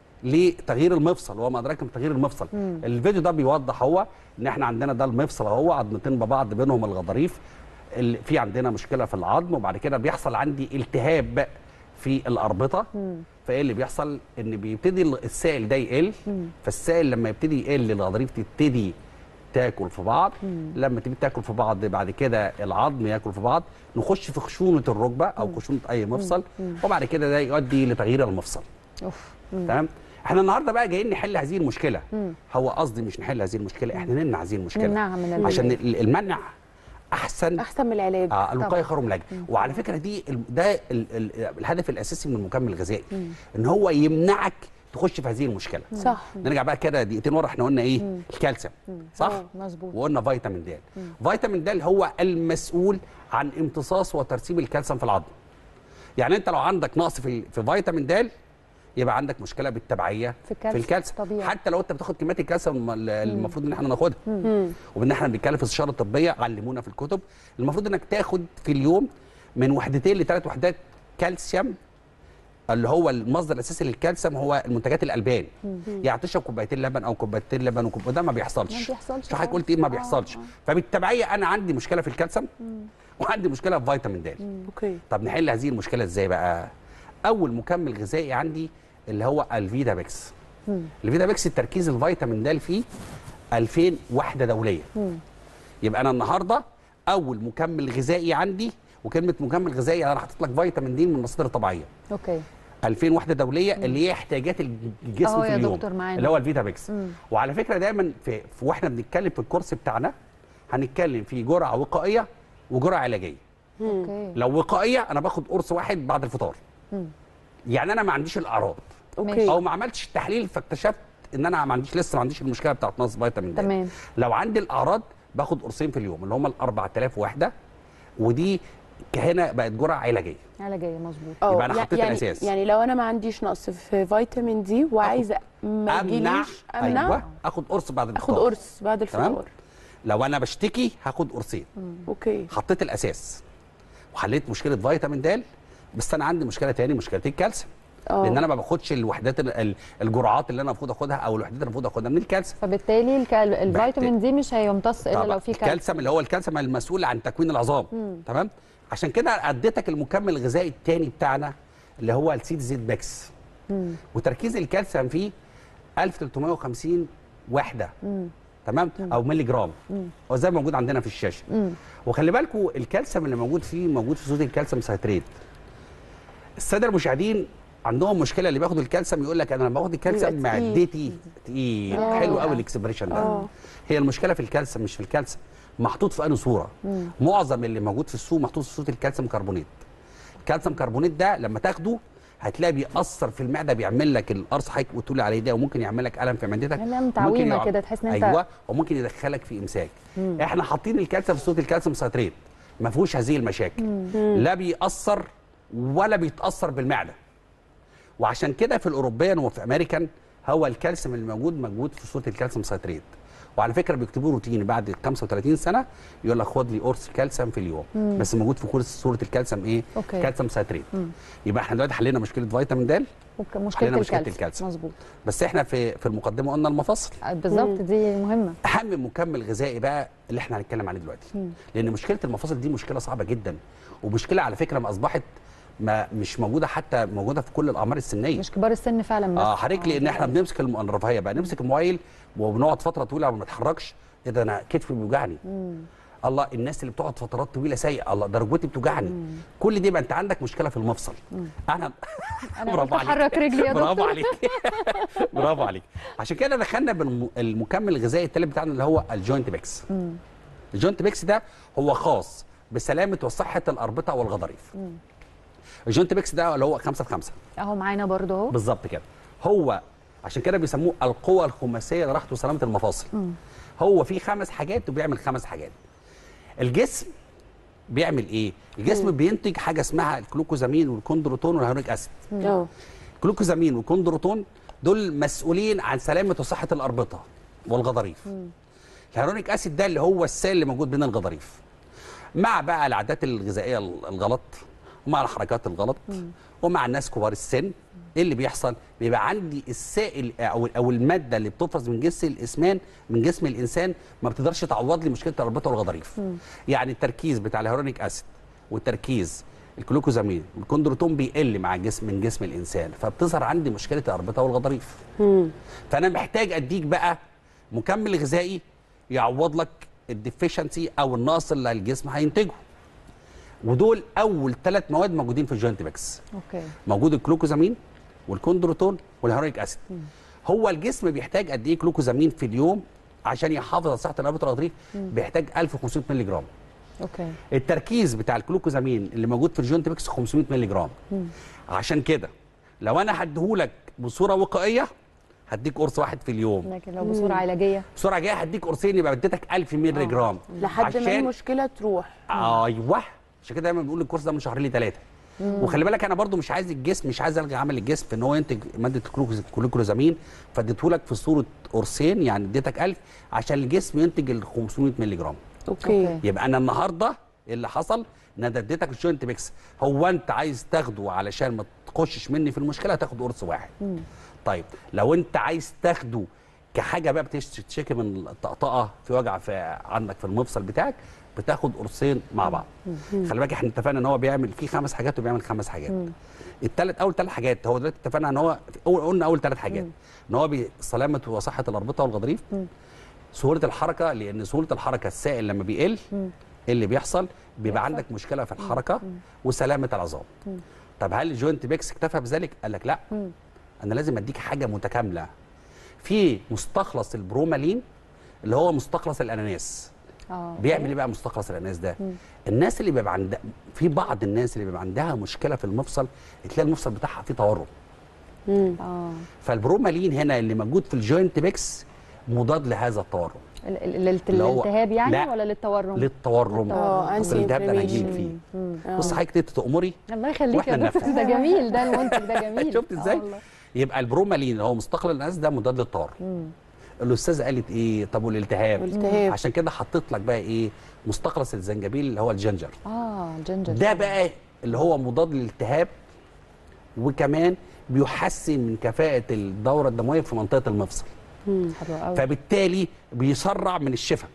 [SPEAKER 6] لتغيير المفصل وما ادراك ما تغيير المفصل الفيديو ده بيوضح هو ان احنا عندنا ده المفصل اهو عظمتين ببعض بينهم الغضاريف اللي في عندنا مشكله في العظم وبعد كده بيحصل عندي التهاب في الاربطه فايه اللي بيحصل ان بيبتدي السائل ده يقل فالسائل لما يبتدي يقل الغضاريف تبتدي تاكل في بعض لما تبتدي تاكل في بعض بعد كده العظم ياكل في بعض نخش في خشونه الركبه او خشونه اي مفصل وبعد كده ده يؤدي لتغيير المفصل
[SPEAKER 2] اوف
[SPEAKER 6] تمام احنا النهارده بقى جايين نحل هذه المشكله هو قصدي مش نحل هذه المشكله احنا نمنع هذه المشكله
[SPEAKER 2] نمنعها من البداية.
[SPEAKER 6] عشان ال- المنع احسن
[SPEAKER 1] احسن من العلاج
[SPEAKER 6] آه الوقايه خير من العلاج وعلى فكره دي ال- ده ال ال الهدف الاساسي من المكمل الغذائي ان هو يمنعك تخش في هذه المشكله
[SPEAKER 1] صح
[SPEAKER 6] نرجع بقى كده دقيقتين ورا احنا قلنا ايه الكالسيوم صح
[SPEAKER 2] آه، مظبوط.
[SPEAKER 6] وقلنا فيتامين د فيتامين د هو المسؤول عن امتصاص وترسيب الكالسيوم في العظم يعني انت لو عندك نقص في في فيتامين د يبقى عندك مشكله بالتبعيه
[SPEAKER 2] في الكالسيوم،
[SPEAKER 6] في الكالسيوم
[SPEAKER 2] طبيعي.
[SPEAKER 6] حتى لو انت بتاخد كميات الكالسيوم ال- المفروض ان احنا ناخدها وان احنا بنتكلم في الاستشاره الطبيه علمونا في الكتب المفروض انك تاخد في اليوم من وحدتين لثلاث وحدات كالسيوم اللي هو المصدر الاساسي للكالسيوم هو المنتجات الالبان يعني تشرب كوبايتين لبن او كوبايتين لبن وكوب ده ما بيحصلش
[SPEAKER 2] ما بيحصلش
[SPEAKER 6] شو حضرتك
[SPEAKER 2] آه.
[SPEAKER 6] قلت ايه ما
[SPEAKER 2] آه،
[SPEAKER 6] بيحصلش
[SPEAKER 2] آه.
[SPEAKER 6] فبالتبعيه انا عندي مشكله في الكالسيوم وعندي مشكله في فيتامين د
[SPEAKER 1] اوكي
[SPEAKER 6] طب نحل هذه المشكله ازاي بقى اول مكمل غذائي عندي اللي هو الفيدا بيكس الفيدا بيكس التركيز الفيتامين د فيه 2000 وحده دوليه يبقى انا النهارده اول مكمل غذائي عندي وكلمه مكمل غذائي انا حاطط لك فيتامين د من المصادر الطبيعيه
[SPEAKER 2] اوكي
[SPEAKER 6] 2000 وحده دوليه اللي هي احتياجات الجسم
[SPEAKER 2] أهو
[SPEAKER 6] في
[SPEAKER 2] يا
[SPEAKER 6] اليوم
[SPEAKER 2] دكتور معانا.
[SPEAKER 6] اللي هو الفيتا بيكس وعلى فكره دايما في, في واحنا بنتكلم في الكورس بتاعنا هنتكلم في جرعه وقائيه وجرعه علاجيه
[SPEAKER 2] اوكي
[SPEAKER 6] لو وقائيه انا باخد قرص واحد بعد الفطار يعني انا ما عنديش الاعراض
[SPEAKER 1] اوكي
[SPEAKER 6] او ما عملتش التحليل فاكتشفت ان انا ما عنديش لسه ما عنديش المشكله بتاعت نقص فيتامين د
[SPEAKER 2] تمام.
[SPEAKER 6] لو عندي الاعراض باخد قرصين في اليوم اللي هم ال 4000 وحده ودي هنا بقت جرعه علاجيه
[SPEAKER 2] علاجيه مظبوط
[SPEAKER 1] أه،
[SPEAKER 6] يبقى أنا
[SPEAKER 1] يع-
[SPEAKER 6] حطيت
[SPEAKER 1] يعني
[SPEAKER 6] الأساس.
[SPEAKER 1] يعني لو انا ما عنديش نقص في فيتامين دي وعايزه ما
[SPEAKER 6] امنع
[SPEAKER 1] يجيليش امنع
[SPEAKER 6] ايوه اخد قرص بعد
[SPEAKER 1] اخد
[SPEAKER 6] الفطار
[SPEAKER 1] قرص بعد
[SPEAKER 6] تمام
[SPEAKER 1] الفطار
[SPEAKER 6] لو انا بشتكي هاخد قرصين
[SPEAKER 1] اوكي
[SPEAKER 6] حطيت الاساس وحليت مشكله فيتامين د بس انا عندي مشكله تاني مشكله الكالسيوم
[SPEAKER 1] اه.
[SPEAKER 6] لان انا ما باخدش الوحدات ال- ال- الجرعات اللي انا المفروض اخدها او الوحدات اللي المفروض اخدها من الكالسيوم
[SPEAKER 2] فبالتالي الكال... الفيتامين دي مش هيمتص الا
[SPEAKER 6] طبعا
[SPEAKER 2] لو في كالسيوم
[SPEAKER 6] الكالسيوم اللي هو الكالسيوم المسؤول عن تكوين العظام تمام عشان كده اديتك المكمل الغذائي الثاني بتاعنا اللي هو السيد زيت باكس وتركيز الكالسيوم فيه 1350 وحده تمام او ملي جرام هو زي ما موجود عندنا في الشاشه وخلي بالكم الكالسيوم اللي موجود فيه موجود في صوره الكالسيوم سايتريت الساده المشاهدين عندهم مشكله اللي بياخدوا الكالسيوم يقول لك انا لما باخد الكالسيوم
[SPEAKER 1] يبقى تقيل.
[SPEAKER 6] معدتي تقيل
[SPEAKER 2] آه.
[SPEAKER 6] حلو قوي الاكسبريشن ده
[SPEAKER 1] آه.
[SPEAKER 6] هي المشكله في الكالسيوم مش في الكالسيوم محطوط في انهي صوره معظم اللي موجود في السوق محطوط في صوره الكالسيوم كربونات الكالسيوم كربونات ده لما تاخده هتلاقي بيأثر في المعده بيعمل لك القرص حضرتك بتقول عليه ده وممكن يعمل لك الم في معدتك
[SPEAKER 2] ألم
[SPEAKER 6] ممكن
[SPEAKER 2] تعويمة
[SPEAKER 6] يقع-
[SPEAKER 2] كده، تحس إن أنت-
[SPEAKER 6] ايوه وممكن يدخلك في امساك احنا حاطين الكالسيوم في صوره الكالسيوم ساتريت ما فيهوش هذه المشاكل لا بيأثر ولا بيتأثر بالمعده وعشان كده في الاوروبيان وفي امريكان هو الكالسيوم اللي موجود موجود في صوره الكالسيوم ساتريت وعلى فكره بيكتبوه روتين بعد 35 سنه يقول لك خد لي قرص كالسيوم في اليوم بس موجود في كورس صوره الكالسيوم ايه
[SPEAKER 2] أوكي.
[SPEAKER 6] كالسيوم ساتريت يبقى احنا دلوقتي حلينا مشكله فيتامين د
[SPEAKER 2] وك- مشكله
[SPEAKER 6] حلينا مشكلة
[SPEAKER 2] الكالسيوم
[SPEAKER 6] الكالسيوم.
[SPEAKER 2] مظبوط
[SPEAKER 6] بس احنا في في المقدمه قلنا المفاصل
[SPEAKER 2] بالظبط دي مهمه
[SPEAKER 6] اهم مكمل غذائي بقى اللي احنا هنتكلم عليه دلوقتي لان مشكله المفاصل دي مشكله صعبه جدا ومشكله على فكره ما اصبحت ما مش موجوده حتى موجوده في كل الاعمار السنيه
[SPEAKER 2] مش كبار السن فعلا بس
[SPEAKER 6] اه حضرتك لان احنا بنمسك الم- الرفاهيه بقى نمسك الموبايل وبنقعد فتره طويله ما نتحركش ايه ده انا كتفي بيوجعني الله الناس اللي بتقعد فترات طويله سيئه الله ده ركبتي بتوجعني كل دي يبقى انت عندك مشكله في المفصل انا
[SPEAKER 2] انا
[SPEAKER 6] برافو
[SPEAKER 2] قلت
[SPEAKER 6] عليك.
[SPEAKER 2] احرك رجلي يا
[SPEAKER 6] برافو
[SPEAKER 2] دكتور
[SPEAKER 6] عليك برافو عليك عشان كده دخلنا بالمكمل الغذائي الثالث بتاعنا اللي هو الجوينت بيكس الجوينت بيكس ده هو خاص بسلامه وصحه الاربطه والغضاريف الجوينت بيكس ده اللي هو 5 في 5
[SPEAKER 2] اهو معانا برضه اهو
[SPEAKER 6] بالظبط كده هو عشان كده بيسموه القوة الخماسية لراحة وسلامة المفاصل هو في خمس حاجات وبيعمل خمس حاجات الجسم بيعمل ايه الجسم بينتج حاجه اسمها الجلوكوزامين والكوندروتون والهيرونيك اسيد
[SPEAKER 1] اه
[SPEAKER 6] الجلوكوزامين والكوندروتون دول مسؤولين عن سلامه وصحه الاربطه والغضاريف الهيرونيك اسيد ده اللي هو السائل اللي موجود بين الغضاريف مع بقى العادات الغذائيه الغلط ومع الحركات الغلط ومع الناس كبار السن ايه اللي بيحصل بيبقى عندي السائل او او الماده اللي بتفرز من جسم الاسمان من جسم الانسان ما بتقدرش تعوض لي مشكله الاربطه والغضاريف يعني التركيز بتاع الهيرونيك اسيد والتركيز الجلوكوزامين الكوندروتون بيقل مع الجسم من جسم الانسان فبتظهر عندي مشكله الاربطه والغضاريف فانا محتاج اديك بقى مكمل غذائي يعوض لك الديفيشنسي او النقص اللي الجسم هينتجه ودول اول ثلاث مواد موجودين في الجوينت ميكس
[SPEAKER 2] اوكي
[SPEAKER 6] موجود الجلوكوزامين والكوندروتون والهيرونيك اسيد هو الجسم بيحتاج قد ايه جلوكوزامين في اليوم عشان يحافظ على صحه الاربطه والغضاريف بيحتاج 1500 مللي جرام
[SPEAKER 2] اوكي
[SPEAKER 6] التركيز بتاع الجلوكوزامين اللي موجود في الجوينت ميكس 500 مللي جرام عشان كده لو انا هديهولك بصوره وقائيه هديك قرص واحد في اليوم
[SPEAKER 2] لكن لو بصوره علاجيه
[SPEAKER 6] بسرعه جايه هديك قرصين يبقى اديتك 1000 مللي جرام
[SPEAKER 1] لحد ما
[SPEAKER 6] عشان-
[SPEAKER 1] المشكله تروح
[SPEAKER 6] ايوه عشان كده دايما بنقول الكورس ده من شهرين لثلاثه وخلي بالك انا برضو مش عايز الجسم مش عايز الغي عمل الجسم في ان هو ينتج ماده الجلوكوز- الجلوكوزامين فاديتهولك في صوره قرصين يعني اديتك 1000 عشان الجسم ينتج ال 500 مللي جرام
[SPEAKER 1] اوكي,
[SPEAKER 2] أوكي.
[SPEAKER 6] يبقى انا النهارده اللي حصل ان انا اديتك الجوينت ميكس هو انت عايز تاخده علشان ما تخشش مني في المشكله هتاخد قرص واحد طيب لو انت عايز تاخده كحاجه بقى بتشتكي من الطقطقه في وجع في عندك في المفصل بتاعك بتاخد قرصين مع بعض خلي بالك احنا اتفقنا ان هو بيعمل فيه خمس حاجات وبيعمل خمس حاجات التالت اول ثلاث حاجات هو دلوقتي اتفقنا ان هو أول قلنا اول ثلاث حاجات ان هو بسلامه وصحه الاربطه والغضاريف سهوله الحركه لان سهوله الحركه السائل لما بيقل إيه اللي بيحصل بيبقى عندك مشكله في الحركه وسلامه العظام طب هل الجوينت بيكس اكتفى بذلك قال لك لا انا لازم اديك حاجه متكامله في مستخلص البرومالين اللي هو مستخلص الاناناس
[SPEAKER 2] اه
[SPEAKER 6] بيعمل ايه بقى مستخلص الاناناس ده الناس اللي بيبقى عندها في بعض الناس اللي بيبقى عندها مشكله في المفصل تلاقي المفصل بتاعها فيه تورم
[SPEAKER 2] اه
[SPEAKER 6] فالبرومالين هنا اللي موجود في الجوينت بيكس مضاد لهذا التورم
[SPEAKER 2] ال- ال- للت-
[SPEAKER 6] اللي هو-
[SPEAKER 2] للالتهاب يعني
[SPEAKER 6] لا.
[SPEAKER 2] ولا للتورم
[SPEAKER 6] للتورم
[SPEAKER 1] اه
[SPEAKER 6] أصل الالتهاب ده انا هجيلك فيه
[SPEAKER 1] آه.
[SPEAKER 6] بص حضرتك تيجي تأمري
[SPEAKER 2] الله يخليك يا
[SPEAKER 6] وإحنا
[SPEAKER 2] دكتور
[SPEAKER 6] ننفذ.
[SPEAKER 2] ده جميل ده المنتج ده جميل
[SPEAKER 6] شفت
[SPEAKER 2] آه
[SPEAKER 6] ازاي؟
[SPEAKER 2] والله.
[SPEAKER 6] يبقى البرومالين اللي هو مستقل الناس ده مضاد للتورم الاستاذه قالت ايه طب والالتهاب
[SPEAKER 1] الالتهاب.
[SPEAKER 6] عشان كده حطيت لك بقى ايه مستخلص الزنجبيل اللي هو الجنجر
[SPEAKER 2] اه الجنجر
[SPEAKER 6] ده بقى اللي هو مضاد للالتهاب وكمان بيحسن من كفاءه الدوره الدمويه في منطقه المفصل
[SPEAKER 2] حلو قوي
[SPEAKER 6] فبالتالي بيسرع من الشفاء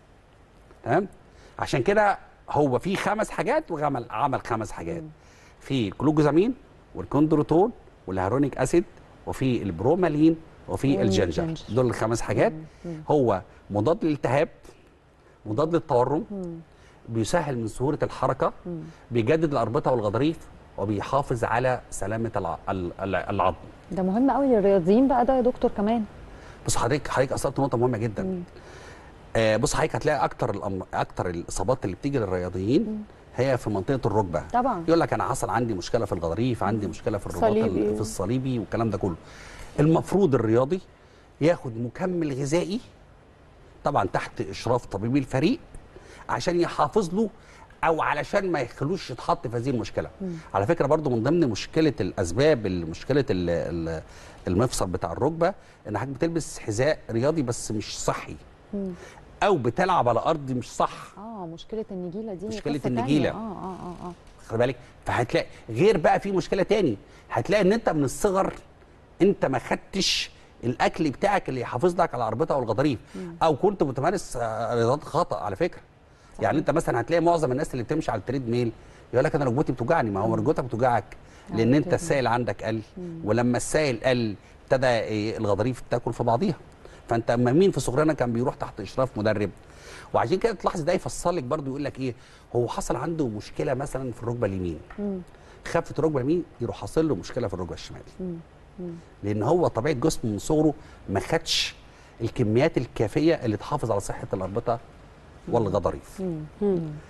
[SPEAKER 6] تمام عشان كده هو في خمس حاجات وعمل عمل خمس حاجات في الجلوكوزامين والكوندروتون والهيرونيك اسيد وفي البرومالين وفي الجنجر
[SPEAKER 2] والجنجر.
[SPEAKER 6] دول الخمس حاجات هو مضاد للالتهاب مضاد للتورم بيسهل من سهوله الحركه بيجدد الاربطه والغضاريف وبيحافظ على سلامه الع- ال- ال- العظم
[SPEAKER 2] ده مهم قوي للرياضيين بقى ده يا دكتور كمان
[SPEAKER 6] بص حضرتك حضرتك اثرت نقطه مهمه جدا آه بص حضرتك هتلاقي اكتر الأم... اكتر الاصابات اللي بتيجي للرياضيين هي في منطقه الركبه
[SPEAKER 2] طبعا
[SPEAKER 6] يقول لك انا حصل عندي مشكله في الغضاريف عندي مشكله في الرباط
[SPEAKER 1] صليبي.
[SPEAKER 6] ال- في الصليبي والكلام ده كله المفروض الرياضي ياخد مكمل غذائي طبعا تحت اشراف طبيبي الفريق عشان يحافظ له او علشان ما يخلوش يتحط في هذه المشكله على فكره برضو من ضمن مشكله الاسباب اللي مشكله ال- ال- المفصل بتاع الركبه ان حضرتك بتلبس حذاء رياضي بس مش صحي او بتلعب على ارض مش صح
[SPEAKER 2] اه مشكله النجيله دي
[SPEAKER 6] مشكلة
[SPEAKER 2] قصة تانية.
[SPEAKER 6] النجيلة.
[SPEAKER 2] اه اه اه اه
[SPEAKER 6] خلي بالك فهتلاقي غير بقى في مشكله تاني هتلاقي ان انت من الصغر انت ما خدتش الاكل بتاعك اللي يحافظ لك على الاربطه والغضاريف او كنت متمارس آه، رياضات خطا على فكره يعني انت مثلا هتلاقي معظم الناس اللي بتمشي على التريد ميل يقول لك انا ركبتي بتوجعني ما هو ركبتك بتوجعك لان انت السائل عندك قل ولما السائل قل ابتدى إيه، الغضاريف تاكل في بعضيها فانت اما مين في صغرنا كان بيروح تحت اشراف مدرب وعشان كده تلاحظ ده يفصل لك برضه يقول لك ايه هو حصل عنده مشكله مثلا في الركبه اليمين خفت الركبه اليمين يروح حاصل له مشكله في الركبه الشمال لان هو طبيعه جسمه من صغره ما خدش الكميات الكافيه اللي تحافظ على صحه الاربطه والغضاريف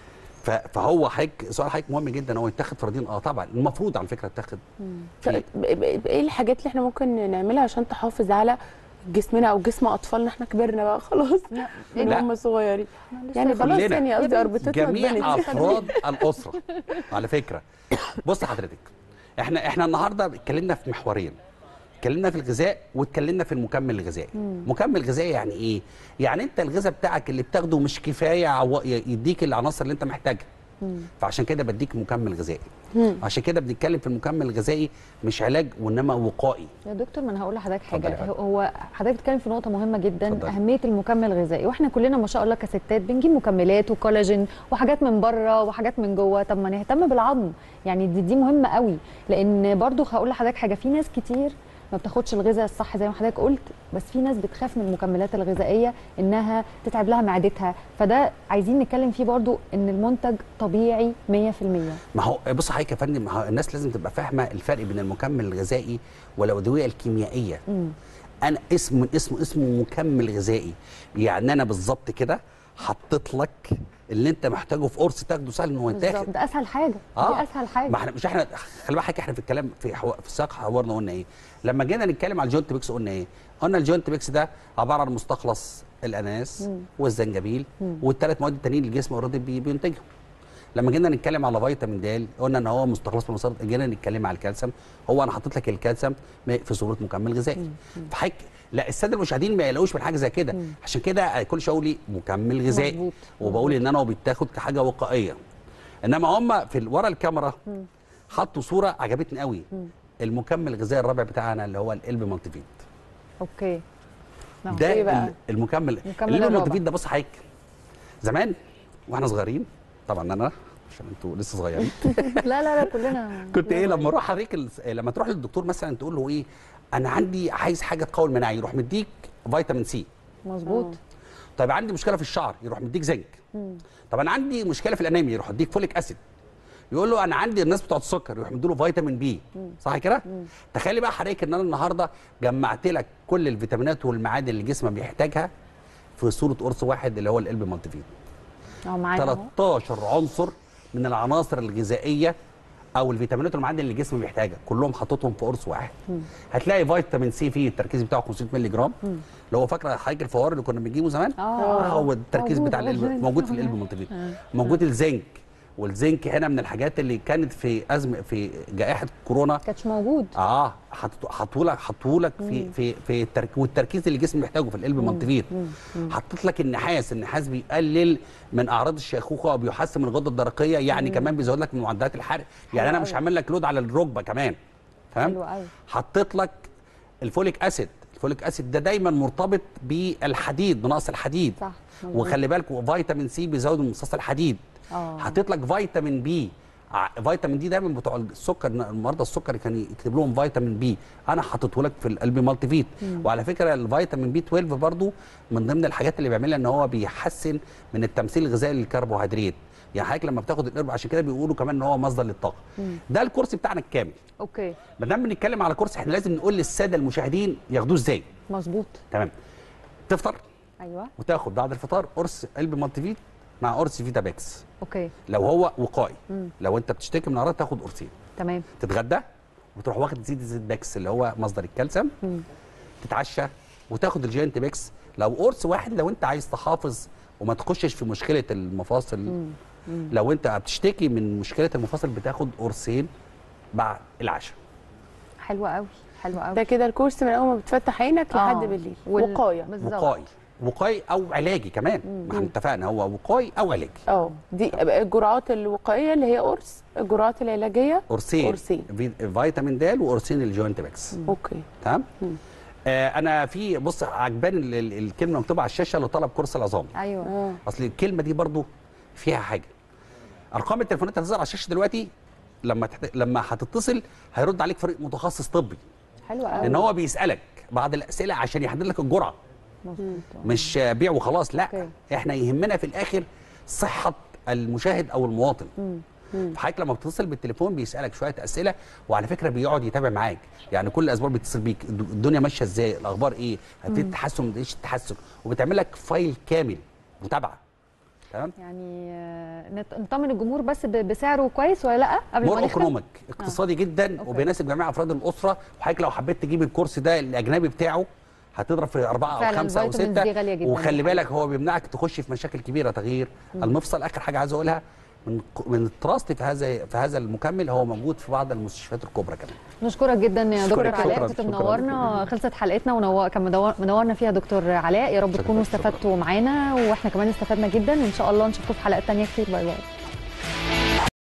[SPEAKER 6] ف- فهو حضرتك سؤال حضرتك مهم جدا هو يتاخد في رادين اه طبعا المفروض على فكره يتاخد
[SPEAKER 1] طيب ب- ب- ايه الحاجات اللي احنا ممكن نعملها عشان تحافظ على جسمنا او جسم اطفالنا احنا كبرنا بقى خلاص من
[SPEAKER 6] لا.
[SPEAKER 1] هم صغيرين
[SPEAKER 2] لسه
[SPEAKER 1] يعني خلاص
[SPEAKER 6] كلنا.
[SPEAKER 1] يعني قصدي اربطتنا
[SPEAKER 6] جميع
[SPEAKER 1] اتبنت.
[SPEAKER 6] افراد الاسره على فكره بص حضرتك احنا احنا النهارده اتكلمنا في محورين اتكلمنا في الغذاء واتكلمنا في المكمل الغذائي مكمل غذائي يعني ايه يعني انت الغذاء بتاعك اللي بتاخده مش كفايه عو- يديك العناصر اللي انت محتاجها فعشان كده بديك مكمل غذائي عشان كده بنتكلم في المكمل الغذائي مش علاج وانما وقائي
[SPEAKER 2] يا دكتور ما انا هقول لحضرتك
[SPEAKER 6] اتفضلي يا
[SPEAKER 2] حاجه
[SPEAKER 6] فندم.
[SPEAKER 2] هو حضرتك بتتكلم في نقطه مهمه جدا
[SPEAKER 6] اتفضلي.
[SPEAKER 2] اهميه المكمل الغذائي واحنا كلنا ما شاء الله كستات بنجيب مكملات وكولاجين وحاجات من بره وحاجات من جوه طب ما نهتم بالعظم يعني دي دي مهمه قوي لان برضو هقول لحضرتك حاجه في ناس كتير ما بتاخدش الغذاء الصح زي ما حضرتك قلت بس في ناس بتخاف من المكملات الغذائيه انها تتعب لها معدتها فده عايزين نتكلم فيه برضو ان المنتج طبيعي 100%
[SPEAKER 6] ما هو بص حضرتك يا فندم ما هو الناس لازم تبقى فاهمه الفرق بين المكمل الغذائي والادويه الكيميائيه انا اسم اسمه اسمه مكمل غذائي يعني انا بالظبط كده حطيت لك اللي انت محتاجه في قرص تاخده سهل ان هو
[SPEAKER 2] بالظبط
[SPEAKER 6] يتاخد
[SPEAKER 2] ده اسهل حاجه
[SPEAKER 6] آه.
[SPEAKER 2] دي اسهل حاجه
[SPEAKER 6] ما احنا مش احنا خلي بالك احنا في الكلام في حو... في سياق حوارنا قلنا ايه لما جينا نتكلم على الجوينت بيكس قلنا ايه قلنا الجوينت بيكس ده عباره عن مستخلص الاناناس والزنجبيل والثلاث مواد التانيين اللي الجسم اوريدي بي... بينتجهم لما جينا نتكلم على فيتامين د قلنا ان هو مستخلص من مصادر جينا نتكلم على الكالسيوم هو انا حاطط لك الكالسيوم م- في صوره مكمل غذائي فحك لا الساده المشاهدين ما يلاقوش من حاجه زي كده عشان كده كل شويه اقول لي مكمل غذائي
[SPEAKER 2] مظبوط.
[SPEAKER 6] وبقول ان انا هو بيتاخد كحاجه وقائيه انما هم في ال- ورا الكاميرا حطوا صوره عجبتني قوي المكمل الغذائي الرابع بتاعنا اللي هو القلب مالتيفيت
[SPEAKER 2] اوكي نعم.
[SPEAKER 6] ده
[SPEAKER 1] إيه بقى؟
[SPEAKER 6] ال- المكمل
[SPEAKER 2] المكمل
[SPEAKER 6] القلب
[SPEAKER 2] الرابع.
[SPEAKER 6] مالتيفيت ده بص حضرتك زمان واحنا صغيرين طبعا انا عشان انتوا لسه صغيرين
[SPEAKER 2] لا لا لا كلنا
[SPEAKER 6] كنت ايه لما اروح حضرتك ال- لما تروح للدكتور مثلا تقول له ايه انا عندي عايز حاجه تقوي المناعه يروح مديك فيتامين سي
[SPEAKER 2] مظبوط
[SPEAKER 6] طيب عندي مشكله في الشعر يروح مديك زنك طب انا عندي مشكله في الانيميا يروح يديك فوليك اسيد يقول له انا عندي الناس بتوع السكر يروح مديله فيتامين بي صح كده تخيلي بقى حضرتك ان انا النهارده جمعت لك كل الفيتامينات والمعادن اللي جسمك بيحتاجها في صوره قرص واحد اللي هو القلب مالتيفيت
[SPEAKER 2] اهو معانا اهو
[SPEAKER 6] 13 عنصر من العناصر الغذائيه او الفيتامينات والمعادن اللي الجسم بيحتاجها كلهم حاططهم في قرص واحد هتلاقي فيتامين سي فيه التركيز بتاعه 500 مللي جرام اللي هو فاكره حضرتك الفوار اللي كنا بنجيبه زمان
[SPEAKER 2] آه.
[SPEAKER 6] هو التركيز
[SPEAKER 2] موجود
[SPEAKER 6] بتاع
[SPEAKER 2] أهو.
[SPEAKER 6] القلب موجود في القلب مالتيفيت موجود الزنك والزنك هنا من الحاجات اللي كانت في ازمه في جائحه كورونا
[SPEAKER 2] كانش موجود
[SPEAKER 6] اه حطوا لك حطوا لك في في في الترك والتركيز اللي الجسم محتاجه في القلب مالتيفيت حطيت لك النحاس النحاس بيقلل من اعراض الشيخوخه وبيحسن من الغده الدرقيه يعني كمان بيزود لك من معدلات الحرق يعني انا
[SPEAKER 2] حلو
[SPEAKER 6] مش
[SPEAKER 2] أوي.
[SPEAKER 6] هعمل لك لود على الركبه كمان فاهم
[SPEAKER 2] حلو أوي.
[SPEAKER 6] حطيت لك الفوليك اسيد الفوليك اسيد ده دايما مرتبط بالحديد بنقص الحديد
[SPEAKER 2] صح، مظبوط.
[SPEAKER 6] وخلي بالك فيتامين سي بيزود من امتصاص الحديد
[SPEAKER 2] آه.
[SPEAKER 6] حطيت لك فيتامين بي ع- فيتامين دي دايما بتوع السكر مرضى السكر كان يكتب لهم فيتامين بي انا حاطته لك في القلب مالتي فيت وعلى فكره الفيتامين بي 12 برضو من ضمن الحاجات اللي بيعملها ان هو بيحسن من التمثيل الغذائي للكربوهيدرات يعني حضرتك لما بتاخد القرب عشان كده بيقولوا كمان ان هو مصدر للطاقه ده الكورس بتاعنا الكامل
[SPEAKER 2] اوكي
[SPEAKER 6] ما دام بنتكلم على كورس احنا لازم نقول للساده المشاهدين ياخدوه ازاي
[SPEAKER 2] مظبوط
[SPEAKER 6] تمام تفطر
[SPEAKER 2] ايوه
[SPEAKER 6] وتاخد بعد الفطار قرص قلب مالتي فيت مع قرص فيتاباكس
[SPEAKER 2] اوكي
[SPEAKER 6] لو هو وقائي لو انت بتشتكي من اعراض تاخد قرصين
[SPEAKER 2] تمام
[SPEAKER 6] تتغدى وتروح واخد زيت زيت باكس اللي هو مصدر الكالسيوم تتعشى وتاخد الجينت باكس لو قرص واحد لو انت عايز تحافظ وما تخشش في مشكله المفاصل لو انت بتشتكي من مشكله المفاصل بتاخد قرصين بعد العشاء
[SPEAKER 2] حلو قوي حلو قوي
[SPEAKER 1] ده كده الكورس من اول ما بتفتح عينك
[SPEAKER 2] آه.
[SPEAKER 1] لحد بالليل
[SPEAKER 2] وال-
[SPEAKER 1] وقايه
[SPEAKER 2] بالظبط.
[SPEAKER 6] وقائي وقائي او علاجي كمان ما احنا اتفقنا هو وقائي او علاجي
[SPEAKER 1] اه دي الجرعات الوقائيه اللي هي قرص الجرعات العلاجيه
[SPEAKER 6] قرصين
[SPEAKER 1] قرصين.
[SPEAKER 6] في- فيتامين د وقرصين الجوينت باكس
[SPEAKER 1] اوكي
[SPEAKER 6] تمام آه انا في بص عجباني ال- ال- الكلمه مكتوبه على الشاشه اللي طلب كورس العظام
[SPEAKER 2] ايوه
[SPEAKER 1] اه
[SPEAKER 6] اصل الكلمه دي برضو فيها حاجه ارقام التليفونات اللي هتظهر على الشاشه دلوقتي لما تحت... لما هتتصل هيرد عليك فريق متخصص طبي
[SPEAKER 2] حلو قوي
[SPEAKER 6] لان هو بيسالك بعض الاسئله عشان يحدد لك الجرعه
[SPEAKER 2] مظبوط
[SPEAKER 6] مش آه، بيع وخلاص لا
[SPEAKER 2] أوكي.
[SPEAKER 6] احنا يهمنا في الاخر صحه المشاهد او المواطن فحضرتك لما بتتصل بالتليفون بيسالك شويه اسئله وعلى فكره بيقعد يتابع معاك يعني كل اسبوع بيتصل بيك الد- الدنيا ماشيه ازاي الاخبار ايه في تحسن ايش التحسن وبتعمل لك فايل كامل متابعه تمام
[SPEAKER 2] يعني آه، نط- نطمن الجمهور بس ب- بسعره كويس ولا لا قبل
[SPEAKER 6] مور
[SPEAKER 2] ما نختم
[SPEAKER 6] ايكونوميك اقتصادي جدا
[SPEAKER 2] أوكي.
[SPEAKER 6] وبيناسب جميع افراد الاسره وحضرتك لو حبيت تجيب الكورس ده الاجنبي بتاعه هتضرب في أربعة أو
[SPEAKER 2] فعلاً
[SPEAKER 6] خمسة أو
[SPEAKER 2] الفيتامينز
[SPEAKER 6] ستة
[SPEAKER 2] دي غالية جداً
[SPEAKER 6] وخلي
[SPEAKER 2] الحقيقة.
[SPEAKER 6] بالك هو بيمنعك تخش في مشاكل كبيرة تغيير المفصل آخر حاجة عايز أقولها من من التراست في هذا في هذا المكمل هو موجود في بعض المستشفيات الكبرى كمان
[SPEAKER 2] نشكرك جدا يا دكتور
[SPEAKER 6] أشكرك.
[SPEAKER 2] علاء
[SPEAKER 5] شكراً.
[SPEAKER 2] كنت
[SPEAKER 5] شكراً.
[SPEAKER 2] منورنا خلصت حلقتنا ونو... كان منور- منورنا فيها دكتور علاء يا رب
[SPEAKER 6] شكراً.
[SPEAKER 2] تكونوا
[SPEAKER 6] شكراً.
[SPEAKER 2] استفدتوا معانا واحنا كمان استفدنا جدا وان شاء الله نشوفكم في حلقات تانية كتير باي باي